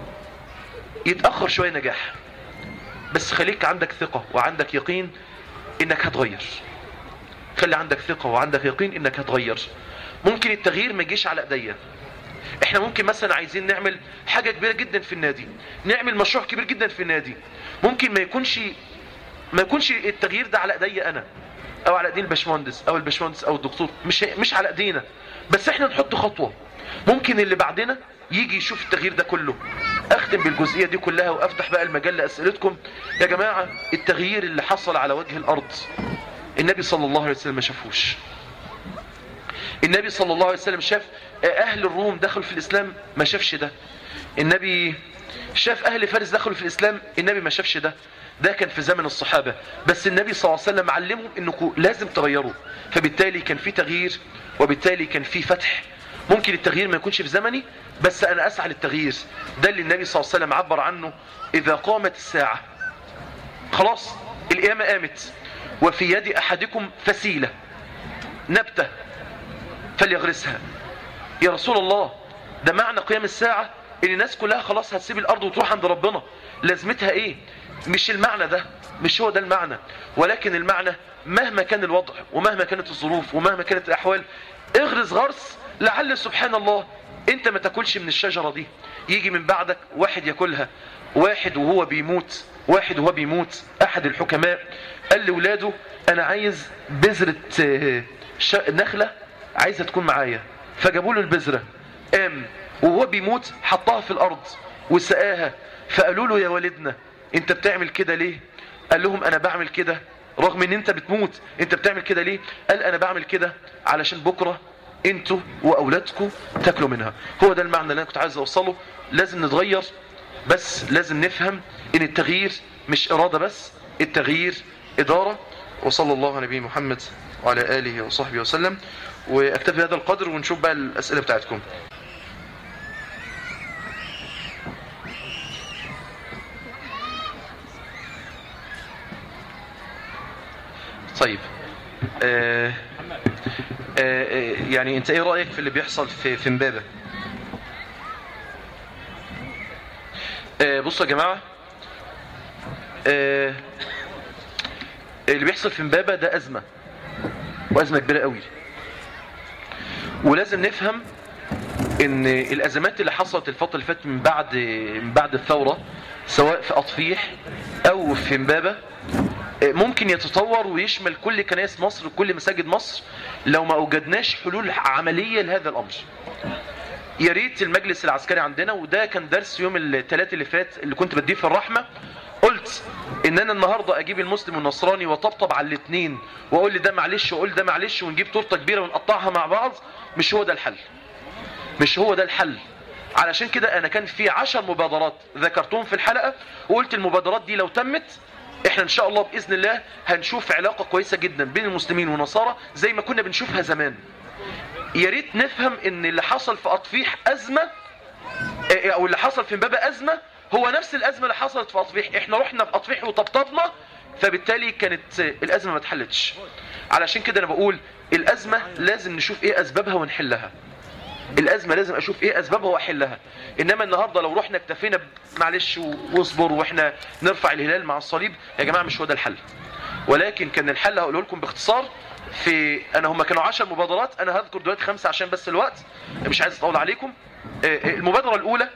يتأخر شوية نجاح بس خليك عندك ثقة وعندك يقين إنك هتغير خلي عندك ثقة وعندك يقين إنك هتغير ممكن التغيير ما يجيش على ايديا احنا ممكن مثلا عايزين نعمل حاجة كبيرة جدا في النادي نعمل مشروع كبير جدا في النادي ممكن ما يكونش ما يكونش التغيير ده على ايديا انا او على ايدين الباشمهندس او الباشمهندس او الدكتور مش مش على ايدينا بس احنا نحط خطوة ممكن اللي بعدنا يجي يشوف التغيير ده كله اختم بالجزئية دي كلها وافتح بقى المجال لاسئلتكم يا جماعة التغيير اللي حصل على وجه الارض النبي صلى الله عليه وسلم ما شافوش النبي صلى الله عليه وسلم شاف اهل الروم دخلوا في الاسلام ما شافش ده النبي شاف اهل فارس دخلوا في الاسلام النبي ما شافش ده ده كان في زمن الصحابة بس النبي صلى الله عليه وسلم علمهم انكم لازم تغيروا فبالتالي كان في تغيير وبالتالي كان في فتح ممكن التغيير ما يكونش في زمني بس انا اسعى للتغيير ده اللي النبي صلى الله عليه وسلم عبر عنه اذا قامت الساعة خلاص القيامة قامت وفي يد احدكم فسيلة نبتة فليغرسها يا رسول الله ده معنى قيام الساعة ان الناس كلها خلاص هتسيب الارض وتروح عند ربنا لازمتها ايه مش المعنى ده مش هو ده المعنى ولكن المعنى مهما كان الوضع ومهما كانت الظروف ومهما كانت الاحوال اغرس غرس لعل سبحان الله انت ما تاكلش من الشجرة دي يجي من بعدك واحد ياكلها واحد وهو بيموت واحد وهو بيموت احد الحكماء قال لولاده انا عايز بذرة نخلة عايزة تكون معايا فجابوا له البذرة قام وهو بيموت حطها في الارض وسقاها فقالوا له يا والدنا انت بتعمل كده ليه قال لهم انا بعمل كده رغم ان انت بتموت انت بتعمل كده ليه قال انا بعمل كده علشان بكرة انتوا واولادكم تاكلوا منها هو ده المعنى اللي انا كنت عايز اوصله لازم نتغير بس لازم نفهم ان التغيير مش اراده بس التغيير اداره وصلى الله على نبينا محمد وعلى اله وصحبه وسلم واكتفي بهذا القدر ونشوف بقى الاسئله بتاعتكم طيب آه آه آه، يعني انت ايه رايك في اللي بيحصل في في امبابه آه بصوا يا جماعه آه اللي بيحصل في امبابه ده ازمه وازمه كبيره قوي ولازم نفهم ان الازمات اللي حصلت الفتره اللي فاتت من بعد من بعد الثوره سواء في اطفيح او في امبابه ممكن يتطور ويشمل كل كنائس مصر وكل مساجد مصر لو ما اوجدناش حلول عمليه لهذا الامر يا ريت المجلس العسكري عندنا وده كان درس يوم الثلاث اللي فات اللي كنت بديه في الرحمه قلت ان انا النهارده اجيب المسلم والنصراني واطبطب على الاثنين واقول لي ده معلش واقول ده معلش ونجيب تورته كبيره ونقطعها مع بعض مش هو ده الحل مش هو ده الحل علشان كده انا كان في عشر مبادرات ذكرتهم في الحلقه وقلت المبادرات دي لو تمت احنا ان شاء الله باذن الله هنشوف علاقه كويسه جدا بين المسلمين والنصارى زي ما كنا بنشوفها زمان يا ريت نفهم ان اللي حصل في اطفيح ازمه اه، او اللي حصل في امبابه ازمه هو نفس الازمه اللي حصلت في اطفيح احنا رحنا في اطفيح وطبطبنا فبالتالي كانت اه، الازمه ما اتحلتش علشان كده انا بقول الازمه لازم نشوف ايه اسبابها ونحلها الازمه لازم اشوف ايه اسبابها واحلها انما النهارده لو رحنا اكتفينا ب- معلش و- واصبر واحنا نرفع الهلال مع الصليب يا جماعه مش هو ده الحل ولكن كان الحل هقوله لكم باختصار في انا هم كانوا 10 مبادرات انا هذكر دلوقتي خمسه عشان بس الوقت مش عايز اطول عليكم آه، آه، المبادره الاولى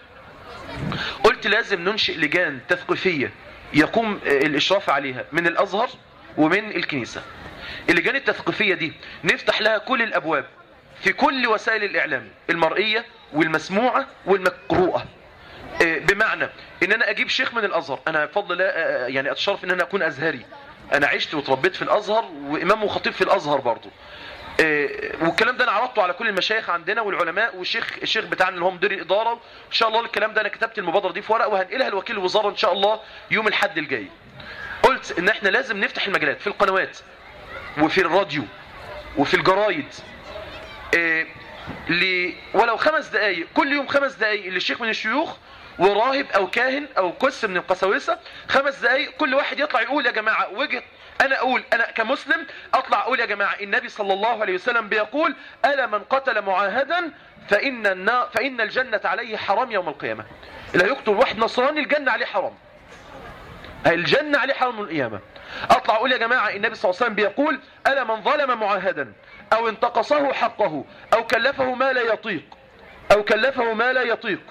قلت لازم ننشئ لجان تثقيفيه يقوم آه، الاشراف عليها من الازهر ومن الكنيسه اللجان التثقيفيه دي نفتح لها كل الابواب في كل وسائل الاعلام المرئيه والمسموعه والمقروءه آه، بمعنى ان انا اجيب شيخ من الازهر انا بفضل الله آه، يعني اتشرف ان انا اكون ازهري انا عشت وتربيت في الازهر وامام وخطيب في الازهر برضو آه، والكلام ده انا عرضته على كل المشايخ عندنا والعلماء والشيخ الشيخ بتاعنا اللي هو مدير الاداره ان شاء الله الكلام ده انا كتبت المبادره دي في ورق وهنقلها لوكيل الوزاره ان شاء الله يوم الاحد الجاي قلت ان احنا لازم نفتح المجالات في القنوات وفي الراديو وفي الجرايد إيه ل... ولو خمس دقايق كل يوم خمس دقايق للشيخ من الشيوخ وراهب او كاهن او قس من القساوسه خمس دقايق كل واحد يطلع يقول يا جماعه وجه انا اقول انا كمسلم اطلع اقول يا جماعه النبي صلى الله عليه وسلم بيقول الا من قتل معاهدا فان النا... فان الجنه عليه حرام يوم القيامه اللي هيقتل واحد نصراني الجنه عليه حرام الجنة عليه حرام يوم القيامة اطلع اقول يا جماعة النبي صلى الله عليه وسلم بيقول الا من ظلم معاهدا او انتقصه حقه او كلفه ما لا يطيق او كلفه ما لا يطيق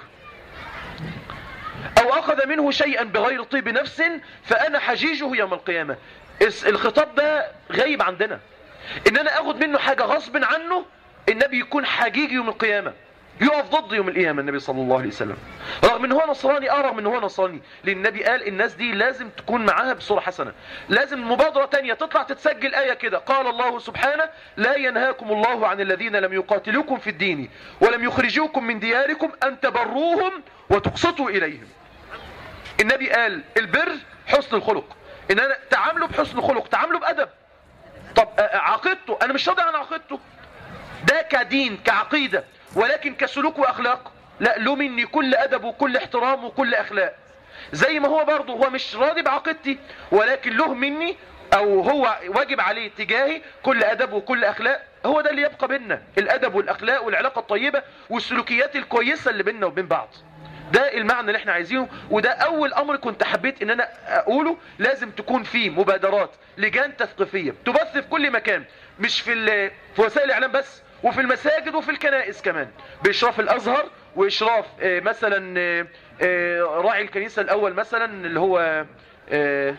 او اخذ منه شيئا بغير طيب نفس فانا حجيجه يوم القيامة الس- الخطاب ده غايب عندنا ان انا اخذ منه حاجة غصب عنه النبي يكون حجيج يوم القيامة يقف ضد يوم القيامة النبي صلى الله عليه وسلم رغم ان هو نصراني اه رغم ان هو نصراني لان النبي قال الناس دي لازم تكون معاها بصورة حسنة لازم مبادرة تانية تطلع تتسجل آية كده قال الله سبحانه لا ينهاكم الله عن الذين لم يقاتلوكم في الدين ولم يخرجوكم من دياركم أن تبروهم وتقسطوا إليهم النبي قال البر حسن الخلق ان انا تعامله بحسن خلق تعامله بأدب طب آه، آه، عقيدته انا مش راضي عن عقيدته ده كدين كعقيدة ولكن كسلوك وأخلاق لا له مني كل أدب وكل احترام وكل أخلاق زي ما هو برضه هو مش راضي بعقيدتي ولكن له مني أو هو واجب عليه تجاهي كل أدب وكل أخلاق هو ده اللي يبقى بينا الأدب والأخلاق والعلاقة الطيبة والسلوكيات الكويسة اللي بينا وبين بعض ده المعنى اللي احنا عايزينه وده اول امر كنت حبيت ان انا اقوله لازم تكون فيه مبادرات لجان تثقيفيه تبث في كل مكان مش في ال- في وسائل الاعلام بس وفي المساجد وفي الكنائس كمان باشراف الازهر واشراف آه، مثلا آه، آه، راعي الكنيسه الاول مثلا اللي هو آه،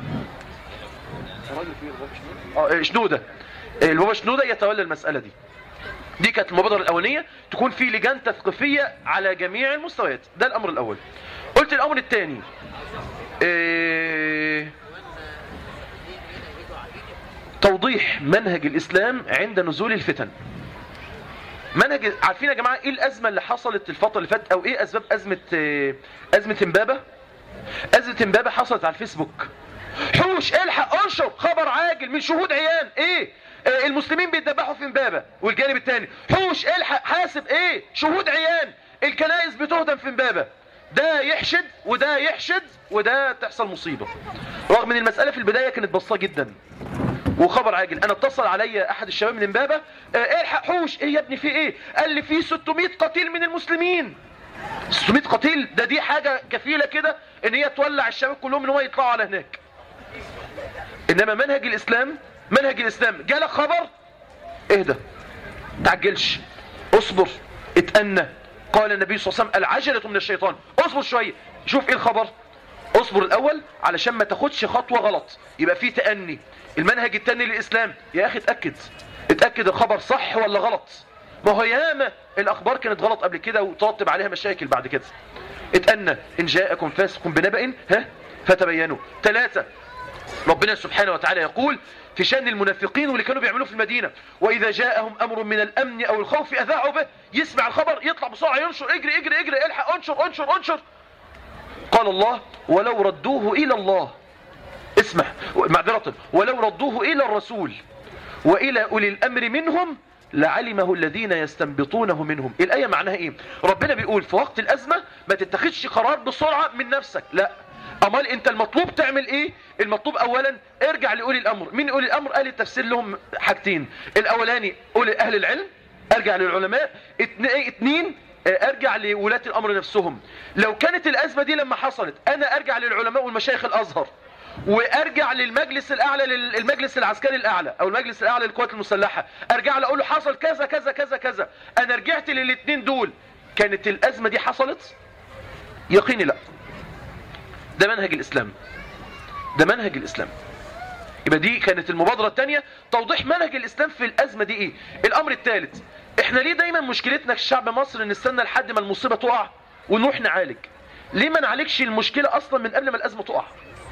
آه، شنوده آه، البابا شنوده يتولى المساله دي دي كانت المبادرة الأولانية تكون في لجان تثقيفية على جميع المستويات ده الأمر الأول قلت الأمر الثاني إيه توضيح منهج الإسلام عند نزول الفتن منهج عارفين يا جماعه ايه الازمه اللي حصلت الفتره اللي فاتت او ايه اسباب ازمه آه، ازمه امبابه ازمه امبابه حصلت على الفيسبوك حوش الحق انشر خبر عاجل من شهود عيان ايه آه، المسلمين بيتذبحوا في امبابه والجانب الثاني حوش الحق حاسب ايه شهود عيان الكنائس بتهدم في امبابه ده يحشد وده يحشد وده تحصل مصيبه رغم ان المساله في البدايه كانت بسيطه جدا وخبر عاجل انا اتصل عليا احد الشباب من امبابه آه، الحق حوش ايه يا ابني في ايه قال لي في 600 قتيل من المسلمين 600 قتيل ده دي حاجه كفيله كده ان هي تولع الشباب كلهم ان هو يطلعوا على هناك انما منهج الاسلام منهج الاسلام جالك خبر اهدى تعجلش اصبر اتأنى قال النبي صلى الله عليه وسلم العجلة من الشيطان اصبر شوية شوف ايه الخبر اصبر الاول علشان ما تاخدش خطوة غلط يبقى في تأني المنهج التاني للاسلام يا اخي اتأكد اتأكد الخبر صح ولا غلط ما هو ياما الاخبار كانت غلط قبل كده وترتب عليها مشاكل بعد كده اتأنى ان جاءكم فاسق بنبأ ها فتبينوا ثلاثة ربنا سبحانه وتعالى يقول في شأن المنافقين واللي كانوا بيعملوه في المدينة وإذا جاءهم أمر من الأمن أو الخوف أذاعوا به يسمع الخبر يطلع بسرعة ينشر اجري اجري اجري الحق انشر انشر انشر قال الله ولو ردوه إلى الله اسمع معذرة ولو ردوه إلى الرسول وإلى أولي الأمر منهم لعلمه الذين يستنبطونه منهم الآية معناها إيه ربنا بيقول في وقت الأزمة ما تتخذش قرار بسرعة من نفسك لا امال انت المطلوب تعمل ايه المطلوب اولا ارجع لاولي الامر مين اولي الامر قال التفسير لهم حاجتين الاولاني اولي اهل العلم ارجع للعلماء اتن- اتنين اه، ارجع لولاة الامر نفسهم لو كانت الازمة دي لما حصلت انا ارجع للعلماء والمشايخ الازهر وارجع للمجلس الاعلى للمجلس العسكري الاعلى او المجلس الاعلى للقوات المسلحة ارجع له اقول له حصل كذا كذا كذا كذا انا رجعت للاتنين دول كانت الازمة دي حصلت يقيني لا ده منهج الإسلام ده منهج الإسلام يبقى دي كانت المبادرة الثانية توضيح منهج الإسلام في الأزمة دي إيه الأمر الثالث إحنا ليه دايما مشكلتنا كشعب مصر نستنى لحد ما المصيبة تقع ونروح نعالج ليه ما نعالجش المشكلة أصلا من قبل ما الأزمة تقع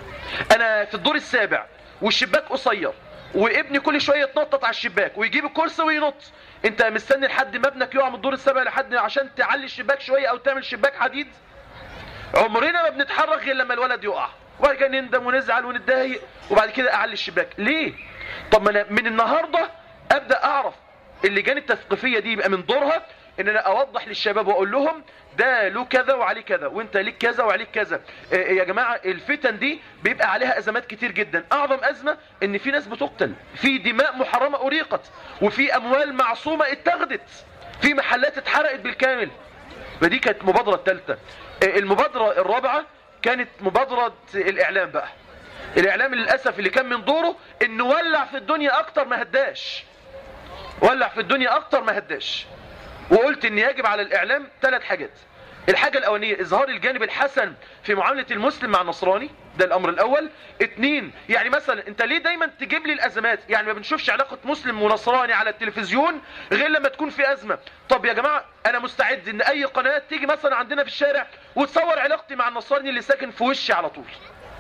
أنا في الدور السابع والشباك قصير وابني كل شوية يتنطط على الشباك ويجيب الكرسي وينط انت مستني لحد ما ابنك يقع من الدور السابع لحد عشان تعلي الشباك شوية او تعمل شباك حديد عمرنا ما بنتحرك غير لما الولد يقع وبعد كده نندم ونزعل ونتضايق وبعد كده اعلي الشباك ليه طب ما انا من النهارده ابدا اعرف اللجان التثقيفيه دي يبقى من دورها ان انا اوضح للشباب واقول لهم ده له كذا وعليه كذا وانت ليك كذا وعليك كذا إيه يا جماعه الفتن دي بيبقى عليها ازمات كتير جدا اعظم ازمه ان في ناس بتقتل في دماء محرمه اريقت وفي اموال معصومه اتخذت في محلات اتحرقت بالكامل فدي كانت مبادرة الثالثة المبادرة الرابعة كانت مبادرة الإعلام بقى الإعلام للأسف اللي كان من دوره إنه ولع في الدنيا أكتر ما هداش ولع في الدنيا أكتر ما هداش وقلت إن يجب على الإعلام ثلاث حاجات الحاجة الأولانية إظهار الجانب الحسن في معاملة المسلم مع النصراني ده الأمر الأول اتنين يعني مثلا أنت ليه دايما تجيب لي الأزمات يعني ما بنشوفش علاقة مسلم ونصراني على التلفزيون غير لما تكون في أزمة طب يا جماعة أنا مستعد إن أي قناة تيجي مثلا عندنا في الشارع وتصور علاقتي مع النصراني اللي ساكن في وشي على طول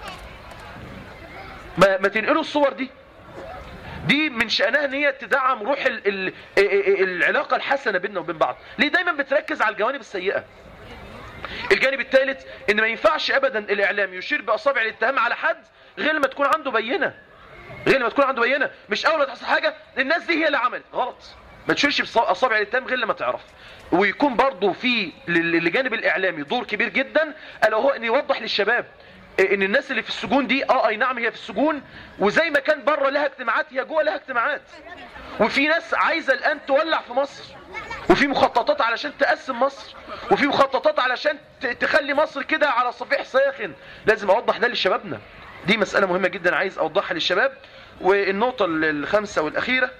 ما, ما تنقلوا الصور دي دي من شأنها ان هي تدعم روح ال ال العلاقة الحسنة بيننا وبين بعض ليه دايما بتركز على الجوانب السيئة الجانب الثالث ان ما ينفعش ابدا الاعلام يشير باصابع الاتهام على حد غير لما تكون عنده بينه غير لما تكون عنده بينه مش اول ما تحصل حاجه الناس دي هي اللي عملت غلط ما تشيرش باصابع الاتهام غير لما تعرف ويكون برضه في لل- لجانب الاعلامي دور كبير جدا الا هو ان يوضح للشباب ان الناس اللي في السجون دي اه اي نعم هي في السجون وزي ما كان بره لها اجتماعات هي جوه لها اجتماعات وفي ناس عايزه الان تولع في مصر وفي مخططات علشان تقسم مصر وفي مخططات علشان ت- تخلي مصر كده على صفيح ساخن لازم اوضح ده لشبابنا دي مسألة مهمة جدا عايز اوضحها للشباب والنقطة الخامسة والاخيرة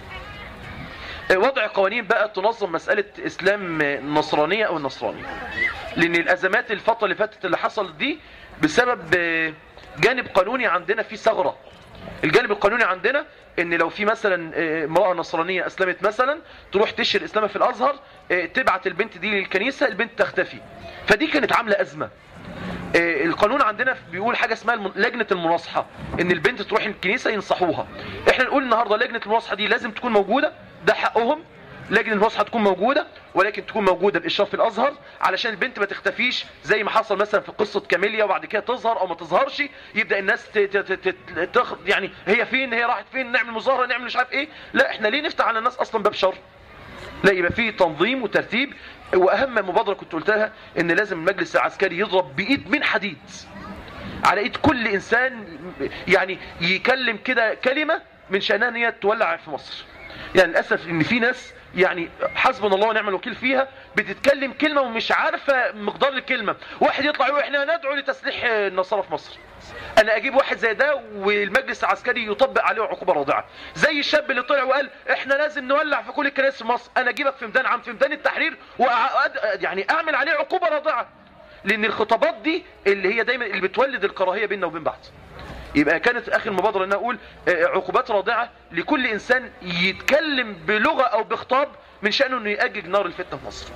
وضع قوانين بقى تنظم مسألة اسلام النصرانية او النصراني لان الازمات الفترة اللي فاتت اللي حصلت دي بسبب جانب قانوني عندنا فيه ثغرة الجانب القانوني عندنا ان لو في مثلا آه، امرأة نصرانية اسلمت مثلا تروح تشهر اسلامها في الازهر آه، تبعت البنت دي للكنيسة البنت تختفي فدي كانت عاملة ازمة آه، القانون عندنا بيقول حاجة اسمها الم- لجنة المناصحة ان البنت تروح الكنيسة ينصحوها احنا نقول النهاردة لجنة المناصحة دي لازم تكون موجودة ده حقهم لجنه المصحة تكون موجوده ولكن تكون موجوده باشراف الازهر علشان البنت ما تختفيش زي ما حصل مثلا في قصه كاميليا وبعد كده تظهر او ما تظهرش يبدا الناس ت... ت... ت... ت... تخ... يعني هي فين هي راحت فين نعمل مظاهره نعمل مش عارف ايه لا احنا ليه نفتح على الناس اصلا باب شر لا يبقى فيه تنظيم وترتيب واهم مبادره كنت قلتها ان لازم المجلس العسكري يضرب بايد من حديد على ايد كل انسان يعني يكلم كده كلمه من شانها ان هي تولع في مصر يعني للاسف ان في ناس يعني حسبنا الله ونعم الوكيل فيها بتتكلم كلمه ومش عارفه مقدار الكلمه واحد يطلع يقول احنا ندعو لتسليح النصارى في مصر انا اجيب واحد زي ده والمجلس العسكري يطبق عليه عقوبه رادعه زي الشاب اللي طلع وقال احنا لازم نولع في كل الكنائس في مصر انا اجيبك في ميدان عام في ميدان التحرير وأعد يعني اعمل عليه عقوبه رادعه لان الخطابات دي اللي هي دايما اللي بتولد الكراهيه بيننا وبين بعض يبقى كانت اخر مبادره ان اقول آه، عقوبات رادعه لكل انسان يتكلم بلغه او بخطاب من شانه انه يأجج نار الفتنه في مصر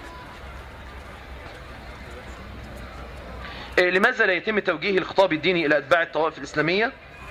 آه، لماذا لا يتم توجيه الخطاب الديني الى اتباع الطوائف الاسلاميه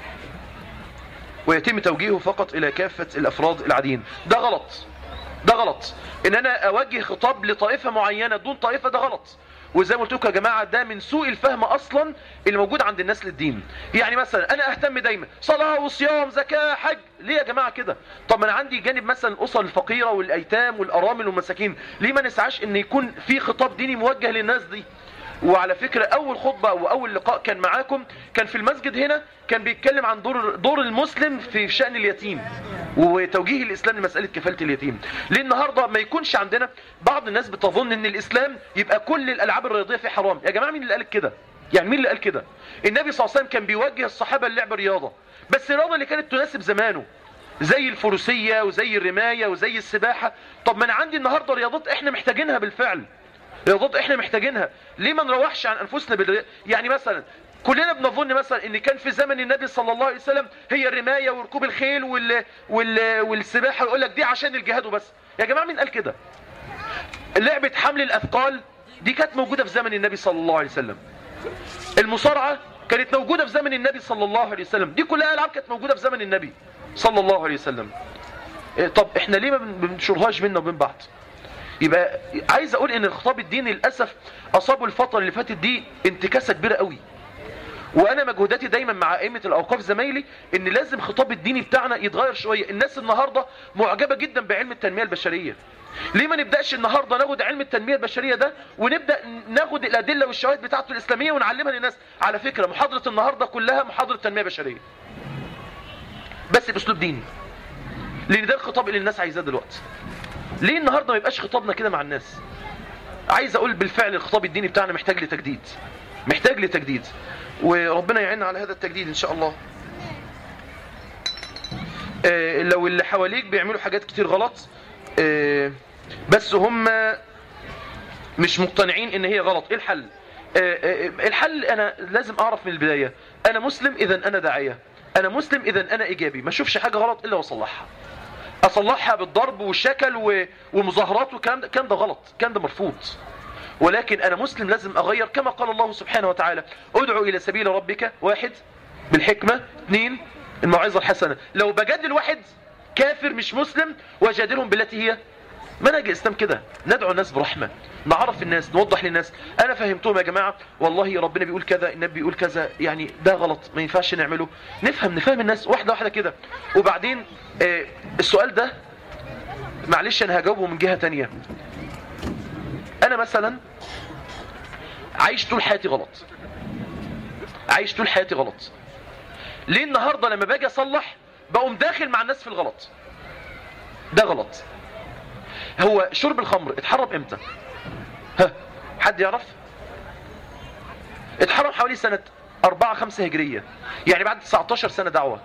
ويتم توجيهه فقط الى كافه الافراد العاديين ده غلط ده غلط ان انا اوجه خطاب لطائفه معينه دون طائفه ده غلط وزي ما قلت لكم يا جماعه ده من سوء الفهم اصلا اللي موجود عند الناس للدين يعني مثلا انا اهتم دايما صلاه وصيام زكاه حج ليه يا جماعه كده طب ما انا عندي جانب مثلا الاسر الفقيره والايتام والارامل والمساكين ليه ما نسعاش ان يكون في خطاب ديني موجه للناس دي وعلى فكرة أول خطبة وأول لقاء كان معاكم كان في المسجد هنا كان بيتكلم عن دور دور المسلم في شأن اليتيم وتوجيه الإسلام لمسألة كفالة اليتيم ليه النهاردة ما يكونش عندنا بعض الناس بتظن أن الإسلام يبقى كل الألعاب الرياضية فيه حرام يا جماعة مين اللي قال كده يعني مين اللي قال كده النبي صلى الله عليه وسلم كان بيوجه الصحابة اللعب رياضة بس الرياضة اللي كانت تناسب زمانه زي الفروسية وزي الرماية وزي السباحة طب ما أنا عندي النهاردة رياضات إحنا محتاجينها بالفعل رياضات احنا محتاجينها ليه ما نروحش عن انفسنا بالرياضة يعني مثلا كلنا بنظن مثلا ان كان في زمن النبي صلى الله عليه وسلم هي الرمايه وركوب الخيل وال... وال... والسباحه يقول لك دي عشان الجهاد وبس يا جماعه مين قال كده لعبه حمل الاثقال دي كانت موجوده في زمن النبي صلى الله عليه وسلم المصارعه كانت موجوده في زمن النبي صلى الله عليه وسلم دي كلها العاب كانت موجوده في زمن النبي صلى الله عليه وسلم إيه، طب احنا ليه ما بن- بنشرهاش بينا وبين بعض يبقى عايز اقول ان الخطاب الديني للاسف اصابه الفتره اللي فاتت دي انتكاسه كبيره قوي وانا مجهوداتي دايما مع ائمه الاوقاف زمايلي ان لازم خطاب الديني بتاعنا يتغير شويه الناس النهارده معجبه جدا بعلم التنميه البشريه ليه ما نبداش النهارده ناخد علم التنميه البشريه ده ونبدا ناخد الادله والشواهد بتاعته الاسلاميه ونعلمها للناس على فكره محاضره النهارده كلها محاضره تنميه بشريه بس باسلوب ديني لان ده الخطاب اللي الناس عايزاه دلوقتي ليه النهارده ما يبقاش خطابنا كده مع الناس عايز اقول بالفعل الخطاب الديني بتاعنا محتاج لتجديد محتاج لتجديد وربنا يعيننا على هذا التجديد ان شاء الله آه، لو اللي حواليك بيعملوا حاجات كتير غلط آه، بس هم مش مقتنعين ان هي غلط ايه الحل آه، آه، الحل انا لازم اعرف من البداية انا مسلم اذا انا داعية انا مسلم اذا انا ايجابي ما اشوفش حاجة غلط الا واصلحها اصلحها بالضرب والشكل و- ومظاهرات والكلام ده الكلام ده غلط الكلام ده مرفوض ولكن انا مسلم لازم اغير كما قال الله سبحانه وتعالى ادعو الى سبيل ربك واحد بالحكمة اثنين الموعظة الحسنة لو بجادل واحد كافر مش مسلم وجادلهم بالتي هي منهج الاسلام كده ندعو الناس برحمة نعرف الناس نوضح للناس انا فهمتهم يا جماعة والله ربنا بيقول كذا النبي بيقول كذا يعني ده غلط ما ينفعش نعمله نفهم نفهم الناس واحدة واحدة كده وبعدين آه السؤال ده معلش انا هجاوبه من جهة تانية انا مثلا عايش طول حياتي غلط عايش طول حياتي غلط ليه النهاردة لما باجي اصلح بقوم داخل مع الناس في الغلط ده غلط هو شرب الخمر اتحرم امتى ها حد يعرف اتحرم حوالي سنة 4 5 هجرية يعني بعد 19 سنة دعوة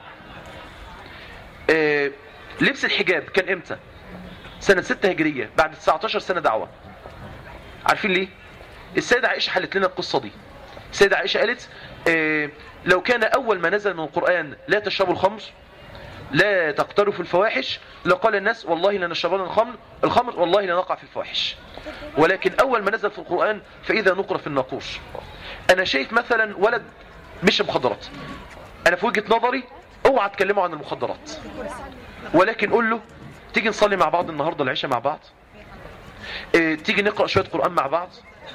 اه لبس الحجاب كان امتى سنة 6 هجرية بعد 19 سنة دعوة عارفين ليه السيدة عائشة حلت لنا القصة دي السيدة عائشة قالت اه لو كان اول ما نزل من القرآن لا تشربوا الخمر لا تقترفوا الفواحش لقال الناس والله لنشربنا الخمر الخمر والله لنقع في الفواحش ولكن اول ما نزل في القرآن فاذا نقر في الناقوش انا شايف مثلا ولد مش مخدرات انا في وجهة نظري اوعى تكلمه عن المخدرات ولكن قول له تيجي نصلي مع بعض النهارده العشاء مع بعض اه تيجي نقرا شويه قران مع بعض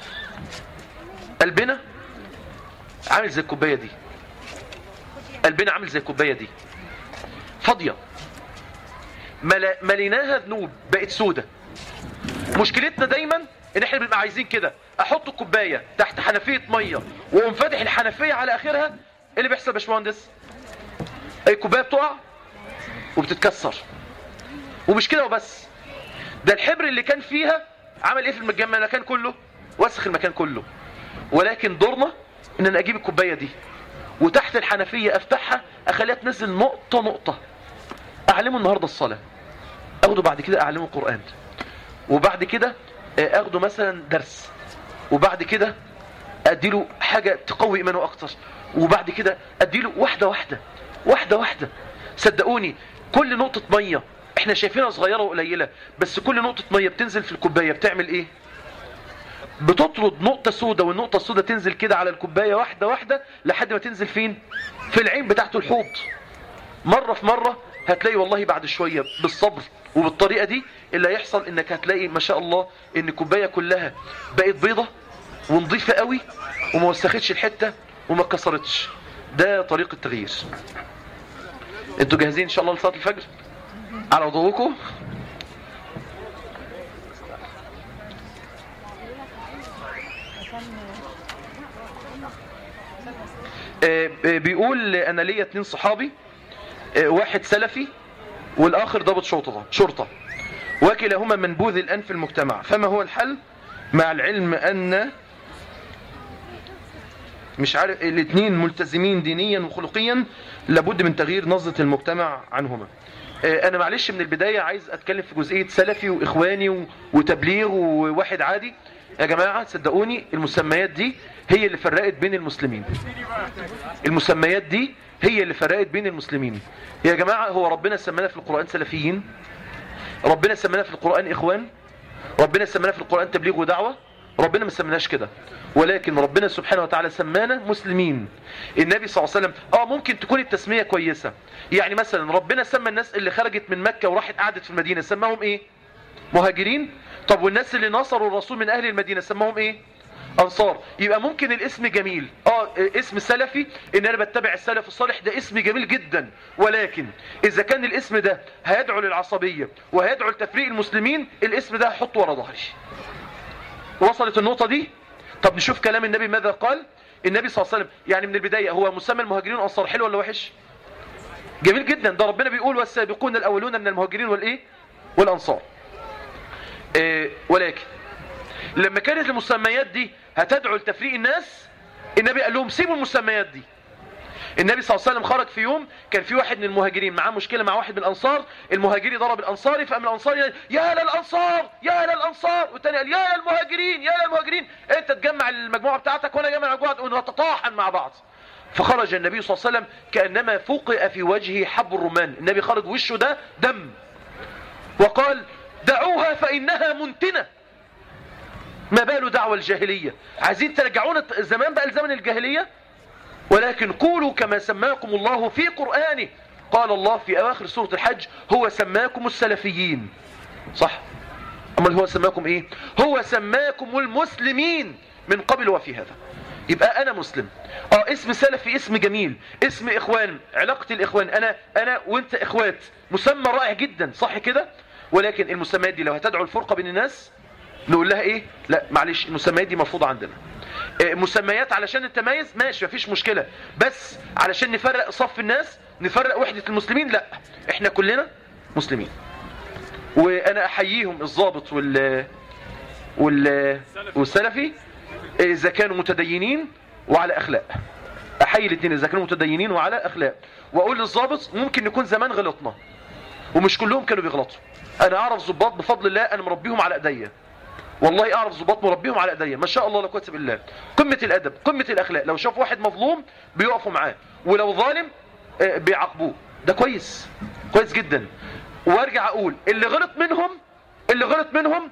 قلبنا عامل زي الكوبايه دي قلبنا عامل زي الكوبايه دي فاضيه ملا- مليناها ذنوب بقت سودة مشكلتنا دايما ان احنا بنبقى عايزين كده احط الكوبايه تحت حنفيه ميه واقوم فاتح الحنفيه على اخرها ايه اللي بيحصل يا باشمهندس الكوبايه بتقع وبتتكسر ومش كده وبس ده الحبر اللي كان فيها عمل ايه في المجمع المكان كله وسخ المكان كله ولكن دورنا ان انا اجيب الكوبايه دي وتحت الحنفيه افتحها اخليها تنزل نقطه نقطه اعلمه النهارده الصلاه اخده بعد كده اعلمه القران وبعد كده آه، اخده مثلا درس وبعد كده اديله حاجه تقوي ايمانه اكتر وبعد كده اديله واحده واحده واحده واحده صدقوني كل نقطه ميه احنا شايفينها صغيره وقليله بس كل نقطه ميه بتنزل في الكوبايه بتعمل ايه بتطرد نقطه سودة والنقطه السودة تنزل كده على الكوبايه واحده واحده لحد ما تنزل فين في العين بتاعته الحوض مرة في مرة هتلاقي والله بعد شوية بالصبر وبالطريقة دي اللي هيحصل انك هتلاقي ما شاء الله ان الكوباية كلها بقت بيضة ونظيفة قوي وما وسختش الحتة وما اتكسرتش ده طريق التغيير انتوا جاهزين ان شاء الله لصلاة الفجر على وضوءكم آه، آه، بيقول انا ليا اتنين صحابي آه، واحد سلفي والاخر ضابط شرطه شرطه وكلاهما منبوذ الان في المجتمع فما هو الحل مع العلم ان مش عارف الاثنين ملتزمين دينيا وخلقيا لابد من تغيير نظرة المجتمع عنهما آه، انا معلش من البداية عايز اتكلم في جزئية سلفي واخواني و- وتبليغ وواحد عادي يا جماعة صدقوني المسميات دي هي اللي فرقت بين المسلمين المسميات دي هي اللي فرقت بين المسلمين يا جماعة هو ربنا سمانا في القرآن سلفيين ربنا سمانا في القرآن إخوان ربنا سمانا في القرآن تبليغ ودعوة ربنا ما سمناش كده ولكن ربنا سبحانه وتعالى سمانا مسلمين النبي صلى الله عليه وسلم اه ممكن تكون التسمية كويسة يعني مثلا ربنا سمى الناس اللي خرجت من مكة وراحت قعدت في المدينة سماهم ايه مهاجرين طب والناس اللي نصروا الرسول من اهل المدينة سماهم ايه انصار يبقى ممكن الاسم جميل اه اسم سلفي ان انا بتبع السلف الصالح ده اسم جميل جدا ولكن اذا كان الاسم ده هيدعو للعصبية وهيدعو لتفريق المسلمين الاسم ده هحطه ورا ظهري وصلت النقطة دي طب نشوف كلام النبي ماذا قال النبي صلى الله عليه وسلم يعني من البداية هو مسمى المهاجرين والانصار حلو ولا وحش جميل جدا ده ربنا بيقول والسابقون الاولون من المهاجرين والايه والانصار إيه ولكن لما كانت المسميات دي هتدعو لتفريق الناس النبي قال لهم سيبوا المسميات دي النبي صلى الله عليه وسلم خرج في يوم كان في واحد من المهاجرين معاه مشكلة مع واحد من الأنصار المهاجري ضرب الأنصاري فقام الأنصاري قال، يا للأنصار يا للأنصار والتاني قال يا للمهاجرين يا للمهاجرين انت تجمع المجموعة بتاعتك وانا اجمع المجموعة ونتطاحن مع بعض فخرج النبي صلى الله عليه وسلم كأنما فوقئ في وجهه حب الرمان النبي خرج وشه ده دم وقال دعوها فإنها منتنة ما بال دعوة الجاهلية عايزين ترجعونا زمان بقى لزمن الجاهلية ولكن قولوا كما سماكم الله في قرآنه قال الله في أواخر سورة الحج هو سماكم السلفيين صح أما هو سماكم إيه هو سماكم المسلمين من قبل وفي هذا يبقى أنا مسلم اه اسم سلفي اسم جميل اسم إخوان علاقة الإخوان أنا أنا وأنت إخوات مسمى رائع جدا صح كده ولكن المسميات دي لو هتدعو الفرقة بين الناس نقول لها ايه لا معلش المسميات دي مرفوضة عندنا إيه، مسميات علشان التميز ماشي مفيش مشكلة بس علشان نفرق صف الناس نفرق وحدة المسلمين لا احنا كلنا مسلمين وانا احييهم الضابط وال وال والسلفي اذا كانوا متدينين وعلى اخلاق احيي الاثنين اذا كانوا متدينين وعلى اخلاق واقول للضابط ممكن نكون زمان غلطنا ومش كلهم كانوا بيغلطوا انا اعرف ضباط بفضل الله انا مربيهم على ايديا والله اعرف ضباط مربيهم على ايديا ما شاء الله لا قوه الا بالله قمه الادب قمه الاخلاق لو شاف واحد مظلوم بيقفوا معاه ولو ظالم آه، بيعاقبوه ده كويس كويس جدا وارجع اقول اللي غلط منهم اللي غلط منهم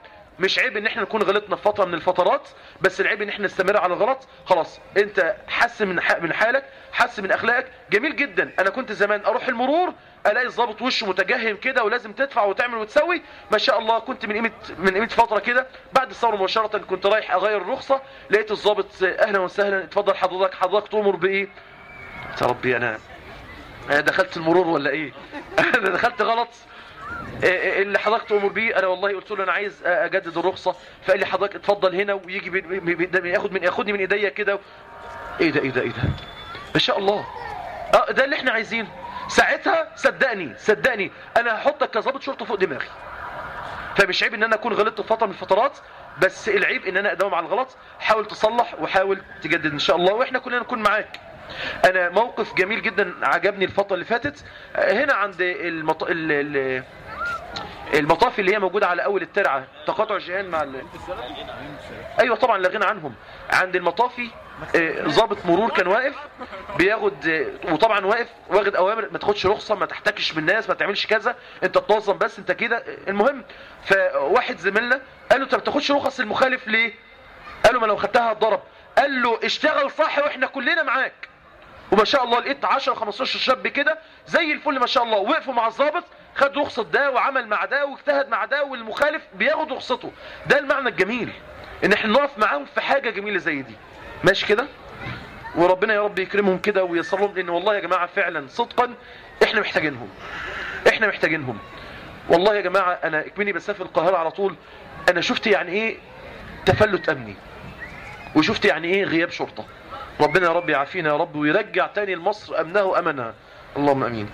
مش عيب ان احنا نكون غلطنا في فتره من الفترات بس العيب ان احنا نستمر على الغلط خلاص انت حسن من ح- من حالك حسن من اخلاقك جميل جدا انا كنت زمان اروح المرور الاقي الضابط وشه متجهم كده ولازم تدفع وتعمل وتسوي ما شاء الله كنت من قيمه من قيمه فتره كده بعد الثوره مباشره كنت رايح اغير الرخصه لقيت الضابط اهلا وسهلا اتفضل حضرتك حضرتك تؤمر بايه يا ربي انا انا دخلت المرور ولا ايه انا دخلت غلط إيه- إيه اللي حضرتك تؤمر بيه انا والله قلت له انا عايز اجدد الرخصه فقال لي حضرتك اتفضل هنا ويجي بي- بي- بي- ياخد من ياخدني من ايديا كده ايه ده ايه ده ايه ده ما شاء الله اه ده اللي احنا عايزينه ساعتها صدقني صدقني انا هحطك كظابط شرطه فوق دماغي فمش عيب ان انا اكون غلطت في فتره من الفترات بس العيب ان انا اداوم على الغلط حاول تصلح وحاول تجدد ان شاء الله واحنا كلنا نكون معاك انا موقف جميل جدا عجبني الفتره اللي فاتت آه، هنا عند المط... ال... ال... المطاف اللي هي موجوده على اول الترعه تقاطع الجيران مع ال... ايوه طبعا لا غنى عنهم عند المطافي آه، ضابط مرور كان واقف بياخد آه، وطبعا واقف واخد اوامر ما تاخدش رخصه ما تحتكش بالناس ما تعملش كذا انت تنظم بس انت كده آه، المهم فواحد زميلنا قال له انت ما بتاخدش رخص المخالف ليه قال له ما لو خدتها هتضرب قال له اشتغل صح واحنا كلنا معاك وما شاء الله لقيت 10 15 شاب كده زي الفل ما شاء الله وقفوا مع الضابط خد رخصه ده وعمل مع ده واجتهد مع ده والمخالف بياخد رخصته ده المعنى الجميل ان احنا نقف معاهم في حاجه جميله زي دي ماشي كده وربنا يا رب يكرمهم كده وييسر لهم لان والله يا جماعه فعلا صدقا احنا محتاجينهم احنا محتاجينهم والله يا جماعه انا اكمني بسافر القاهره على طول انا شفت يعني ايه تفلت امني وشفت يعني ايه غياب شرطه ربنا يا رب يعافينا يا رب ويرجع تاني لمصر امنها وامنها اللهم امين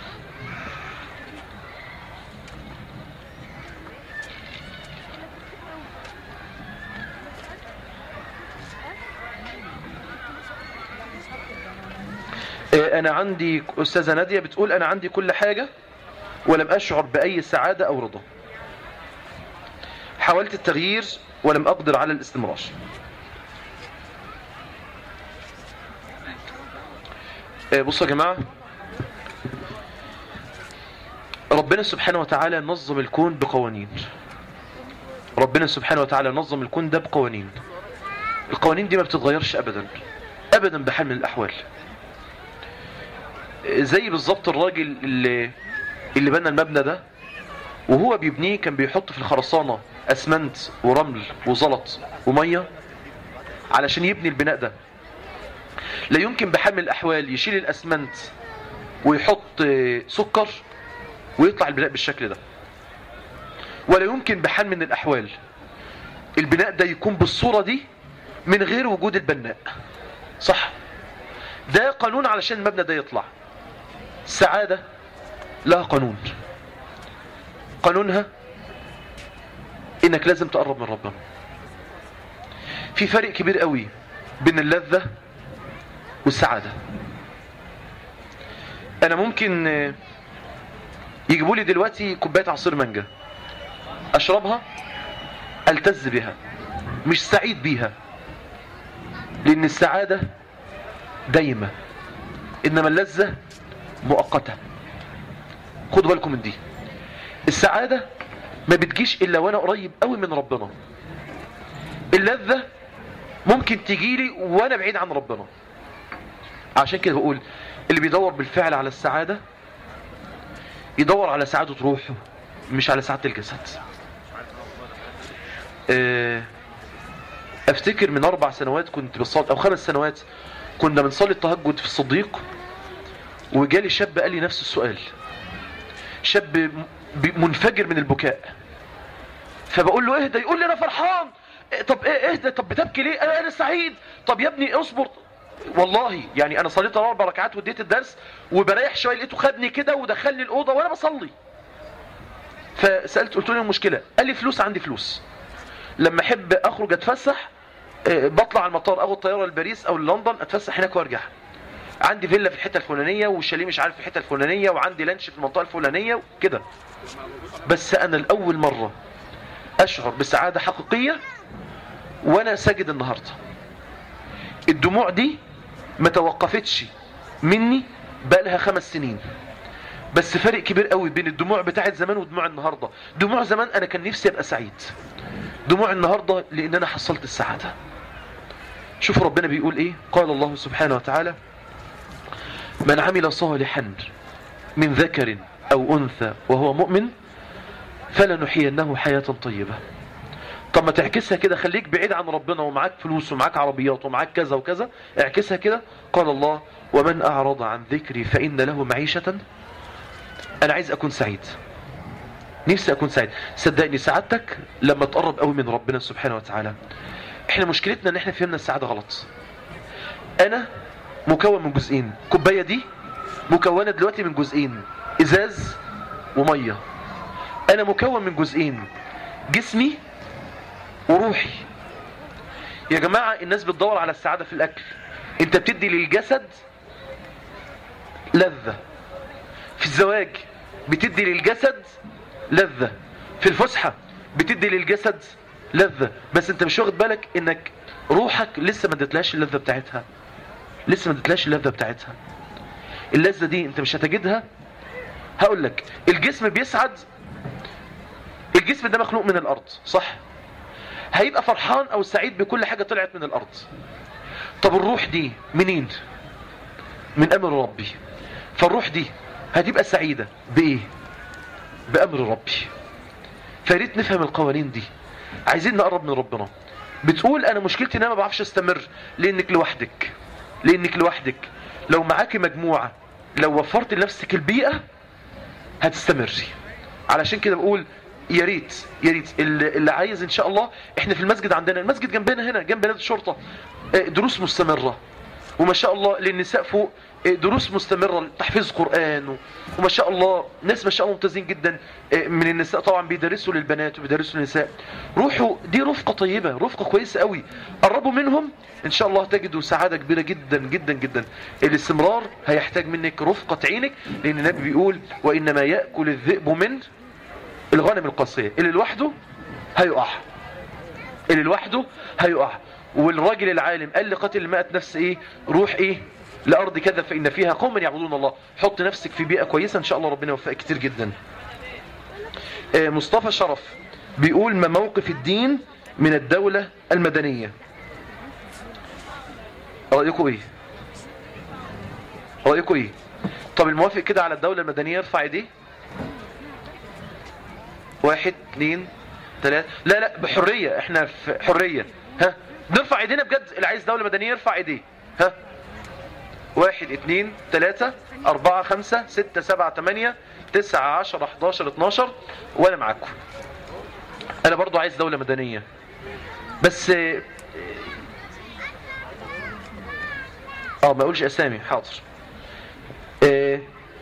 آه، انا عندي استاذه ناديه بتقول انا عندي كل حاجه ولم اشعر باي سعاده او رضا حاولت التغيير ولم اقدر على الاستمرار آه، بصوا يا جماعه ربنا سبحانه وتعالى نظم الكون بقوانين ربنا سبحانه وتعالى نظم الكون ده بقوانين القوانين دي ما بتتغيرش ابدا ابدا بحال من الاحوال زي بالظبط الراجل اللي اللي بنى المبنى ده وهو بيبنيه كان بيحط في الخرسانة اسمنت ورمل وزلط ومية علشان يبني البناء ده لا يمكن بحال من الاحوال يشيل الاسمنت ويحط آه، سكر ويطلع البناء بالشكل ده ولا يمكن بحال من الاحوال البناء ده يكون بالصورة دي من غير وجود البناء صح ده قانون علشان المبنى ده يطلع السعادة لها قانون قانونها انك لازم تقرب من ربنا في فرق كبير قوي بين اللذة والسعادة انا ممكن آه، يجيبوا لي دلوقتي كوبايه عصير مانجا اشربها التز بها مش سعيد بيها لان السعاده دايمه انما اللذه مؤقته خدوا بالكم من دي السعاده ما بتجيش الا وانا قريب قوي من ربنا اللذه ممكن تجيلي وانا بعيد عن ربنا عشان كده بقول اللي بيدور بالفعل على السعاده يدور على سعادة روحه مش على سعادة الجسد آه، افتكر من اربع سنوات كنت بصلي او خمس سنوات كنا بنصلي التهجد في الصديق وجالي شاب قال لي نفس السؤال شاب م- ب- منفجر من البكاء فبقول له اهدى يقول لي انا فرحان إيه، طب ايه اهدى طب بتبكي ليه انا انا سعيد طب يا ابني اصبر والله يعني انا صليت اربع ركعات واديت الدرس وبريح شويه لقيته خدني كده ودخلني الاوضه وانا بصلي فسالت قلت له إيه المشكله قال لي فلوس عندي فلوس لما احب اخرج اتفسح آه، بطلع على المطار اخد طياره لباريس او لندن اتفسح هناك وارجع عندي فيلا في الحته الفلانيه وشاليه مش عارف في الحته الفلانيه وعندي لانش في المنطقه الفلانيه كده بس انا لاول مره اشعر بسعاده حقيقيه وانا ساجد النهارده الدموع دي ما توقفتش مني بقالها خمس سنين بس فرق كبير قوي بين الدموع بتاعت زمان ودموع النهارده دموع زمان انا كان نفسي ابقى سعيد دموع النهاردة لان انا حصلت السعادة شوفوا ربنا بيقول ايه قال الله سبحانه وتعالى من عمل صالحا من ذكر او انثى وهو مؤمن فلنحيينه حياة طيبة طب ما تعكسها كده خليك بعيد عن ربنا ومعاك فلوس ومعاك عربيات ومعاك كذا وكذا اعكسها كده قال الله ومن اعرض عن ذكري فان له معيشة انا عايز اكون سعيد نفسي اكون سعيد صدقني سعادتك لما تقرب قوي من ربنا سبحانه وتعالى احنا مشكلتنا ان احنا فهمنا السعادة غلط انا مكون من جزئين كوبايه دي مكونه دلوقتي من جزئين ازاز وميه انا مكون من جزئين جسمي وروحي يا جماعه الناس بتدور على السعاده في الاكل انت بتدي للجسد لذه في الزواج بتدي للجسد لذه في الفسحه بتدي للجسد لذه بس انت مش واخد بالك انك روحك لسه ما ادتلهاش اللذه بتاعتها لسه ما ادتلهاش اللذه بتاعتها اللذه دي انت مش هتجدها هقول لك الجسم بيسعد الجسم ده مخلوق من الارض صح هيبقى فرحان او سعيد بكل حاجه طلعت من الارض طب الروح دي منين من امر ربي فالروح دي هتبقى سعيده بايه بامر ربي فريت نفهم القوانين دي عايزين نقرب من ربنا بتقول انا مشكلتي ان انا ما بعرفش استمر لانك لوحدك لانك لوحدك لو معاكي مجموعة لو وفرت لنفسك البيئة هتستمري علشان كده بقول يا ريت يا ريت اللي اللي عايز ان شاء الله احنا في المسجد عندنا المسجد جنبنا هنا جنب نادي الشرطة آه، دروس مستمرة وما شاء الله للنساء فوق آه، دروس مستمرة تحفيظ قرآن و- وما شاء الله ناس ما شاء الله ممتازين جدا آه، من النساء طبعا بيدرسوا للبنات وبيدرسوا للنساء روحوا دي رفقة طيبة رفقة كويسة قوي قربوا منهم ان شاء الله تجدوا سعادة كبيرة جدا جدا جدا الاستمرار هيحتاج منك رفقة عينك لان النبي بيقول وانما يأكل الذئب من الغنم القاسية اللي لوحده هيقع اللي لوحده هيقع والراجل العالم قال لقاتل المائة نفس ايه روح ايه لأرض كذا فإن فيها قوما يعبدون الله حط نفسك في بيئة كويسة إن شاء الله ربنا يوفقك كتير جدا آه، مصطفى شرف بيقول ما موقف الدين من الدولة المدنية رأيكم ايه رأيكم ايه طب الموافق كده على الدولة المدنية يرفع ايديه واحد اثنين ثلاثة لا لا بحرية احنا في حرية ها نرفع ايدينا بجد اللي عايز دولة مدنية يرفع ايديه ها واحد اثنين ثلاثة أربعة خمسة ستة سبعة ثمانية تسعة عشر 11 12 وأنا معاكم أنا برضو عايز دولة مدنية بس اه آه، ما اقولش اسامي حاضر اه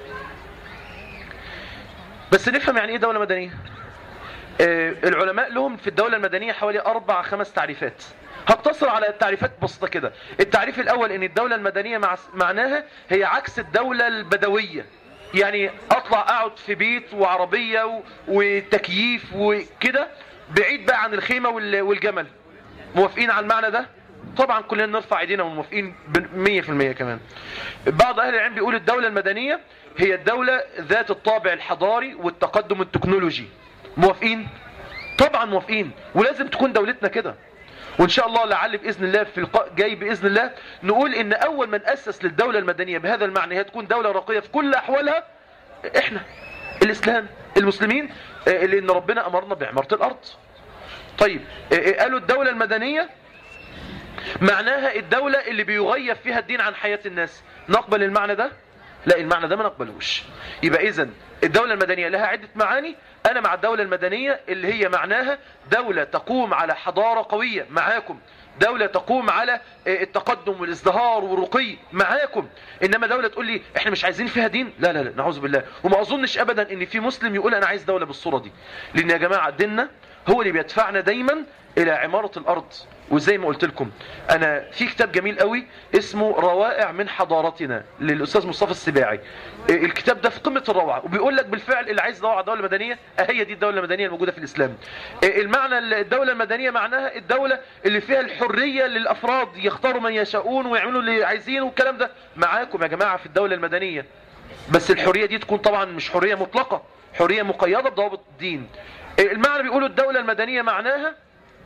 بس نفهم يعني ايه دولة مدنية آه، العلماء لهم في الدولة المدنية حوالي أربع خمس تعريفات هقتصر على التعريفات بسيطة كده التعريف الأول أن الدولة المدنية مع معناها هي عكس الدولة البدوية يعني أطلع أقعد في بيت وعربية و- وتكييف وكده بعيد بقى عن الخيمة وال- والجمل موافقين على المعنى ده طبعا كلنا نرفع ايدينا وموافقين بمية في المية كمان بعض اهل العلم بيقول الدولة المدنية هي الدولة ذات الطابع الحضاري والتقدم التكنولوجي موافقين طبعا موافقين ولازم تكون دولتنا كده وان شاء الله لعل باذن الله في اللقاء جاي باذن الله نقول ان اول من اسس للدولة المدنية بهذا المعنى هي تكون دولة راقية في كل احوالها احنا الاسلام المسلمين آه، لان ربنا امرنا بعمارة الارض طيب آه، آه، قالوا الدولة المدنية معناها الدولة اللي بيغيب فيها الدين عن حياة الناس نقبل المعنى ده لا المعنى ده ما نقبلوش يبقى اذا الدولة المدنية لها عدة معاني انا مع الدولة المدنية اللي هي معناها دولة تقوم على حضارة قوية معاكم دولة تقوم على آه، التقدم والازدهار والرقي معاكم انما دولة تقول لي احنا مش عايزين فيها دين لا لا لا نعوذ بالله وما اظنش ابدا ان في مسلم يقول انا عايز دولة بالصورة دي لان يا جماعة ديننا هو اللي بيدفعنا دايما الى عمارة الارض وزي ما قلت لكم انا في كتاب جميل قوي اسمه روائع من حضارتنا للاستاذ مصطفى السباعي إيه، الكتاب ده في قمه الروعه وبيقول لك بالفعل اللي عايز يدور على دوله مدنيه هي دي الدوله المدنيه الموجوده في الاسلام إيه، المعنى الدوله المدنيه معناها الدوله اللي فيها الحريه للافراد يختاروا من يشاءون ويعملوا اللي عايزينه والكلام ده معاكم يا جماعه في الدوله المدنيه بس الحريه دي تكون طبعا مش حريه مطلقه حريه مقيده بضوابط الدين إيه، المعنى بيقولوا الدوله المدنيه معناها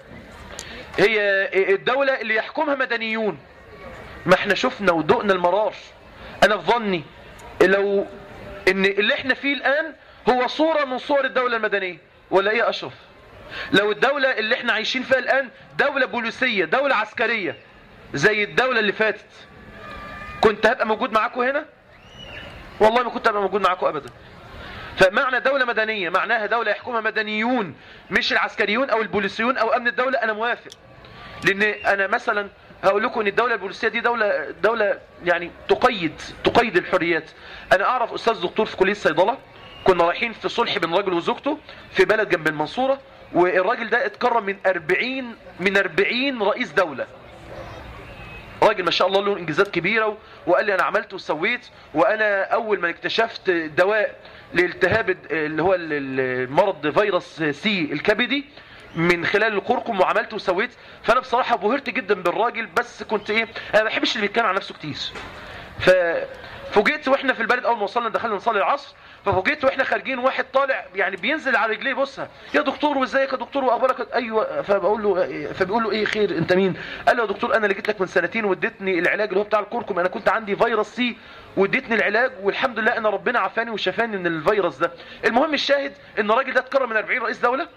هي الدولة اللي يحكمها مدنيون ما احنا شفنا ودقنا المرار انا في ظني لو ان اللي احنا فيه الان هو صورة من صور الدولة المدنية ولا ايه يا اشرف لو الدولة اللي احنا عايشين فيها الان دولة بوليسية دولة عسكرية زي الدولة اللي فاتت كنت هبقى موجود معاكم هنا والله ما كنت هبقى موجود معاكم ابدا فمعنى دولة مدنية معناها دولة يحكمها مدنيون مش العسكريون او البوليسيون او امن الدولة انا موافق لان انا مثلا هقول لكم ان الدولة البوليسية دي دولة دولة يعني تقيد تقيد الحريات انا اعرف استاذ دكتور في كلية الصيدلة كنا رايحين في صلح بين راجل وزوجته في بلد جنب المنصورة والراجل ده اتكرم من 40 من 40 رئيس دولة راجل ما شاء الله له انجازات كبيرة و- وقال لي انا عملت وسويت وانا اول ما اكتشفت دواء لالتهاب الد- اللي هو ال- ال- المرض فيروس سي الكبدي من خلال الكركم وعملت وسويت فانا بصراحة بهرت جدا بالراجل بس كنت ايه انا ما بحبش اللي بيتكلم عن نفسه كتير ففوجئت واحنا في البلد اول ما وصلنا دخلنا نصلي العصر ففوجئت واحنا خارجين واحد طالع يعني بينزل على رجليه بصها يا دكتور وازيك يا دكتور واخبارك ايوه فبقول له فبيقول له ايه خير انت مين قال له يا دكتور انا اللي جيت لك من سنتين واديتني العلاج اللي هو بتاع الكركم انا كنت عندي فيروس سي واديتني العلاج والحمد لله ان ربنا عافاني وشفاني من الفيروس ده المهم الشاهد ان الراجل ده اتكرم من 40 رئيس دوله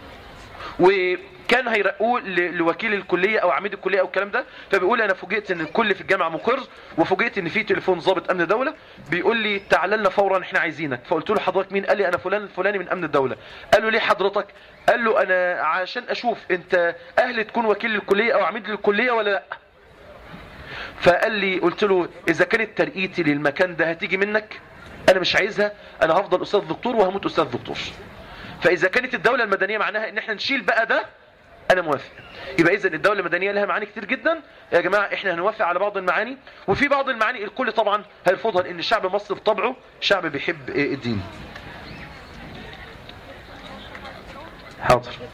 وكان هيرقوه ل- لوكيل الكليه او عميد الكليه او الكلام ده فبيقول انا فوجئت ان الكل في الجامعه مقر وفوجئت ان في تليفون ضابط امن دوله بيقول لي تعال لنا فورا احنا عايزينك فقلت له حضرتك مين قال لي انا فلان الفلاني من امن الدوله قال له ليه حضرتك قال له انا عشان اشوف انت اهل تكون وكيل الكليه او عميد للكليه ولا لا فقال لي قلت له اذا كانت ترقيتي للمكان ده هتيجي منك انا مش عايزها انا هفضل استاذ دكتور وهموت استاذ دكتور فاذا كانت الدوله المدنيه معناها ان احنا نشيل بقى ده انا موافق يبقى اذا الدوله المدنيه لها معاني كتير جدا يا جماعه احنا هنوافق على بعض المعاني وفي بعض المعاني الكل طبعا هيرفضها لان الشعب المصري بطبعه شعب بيحب الدين حاضر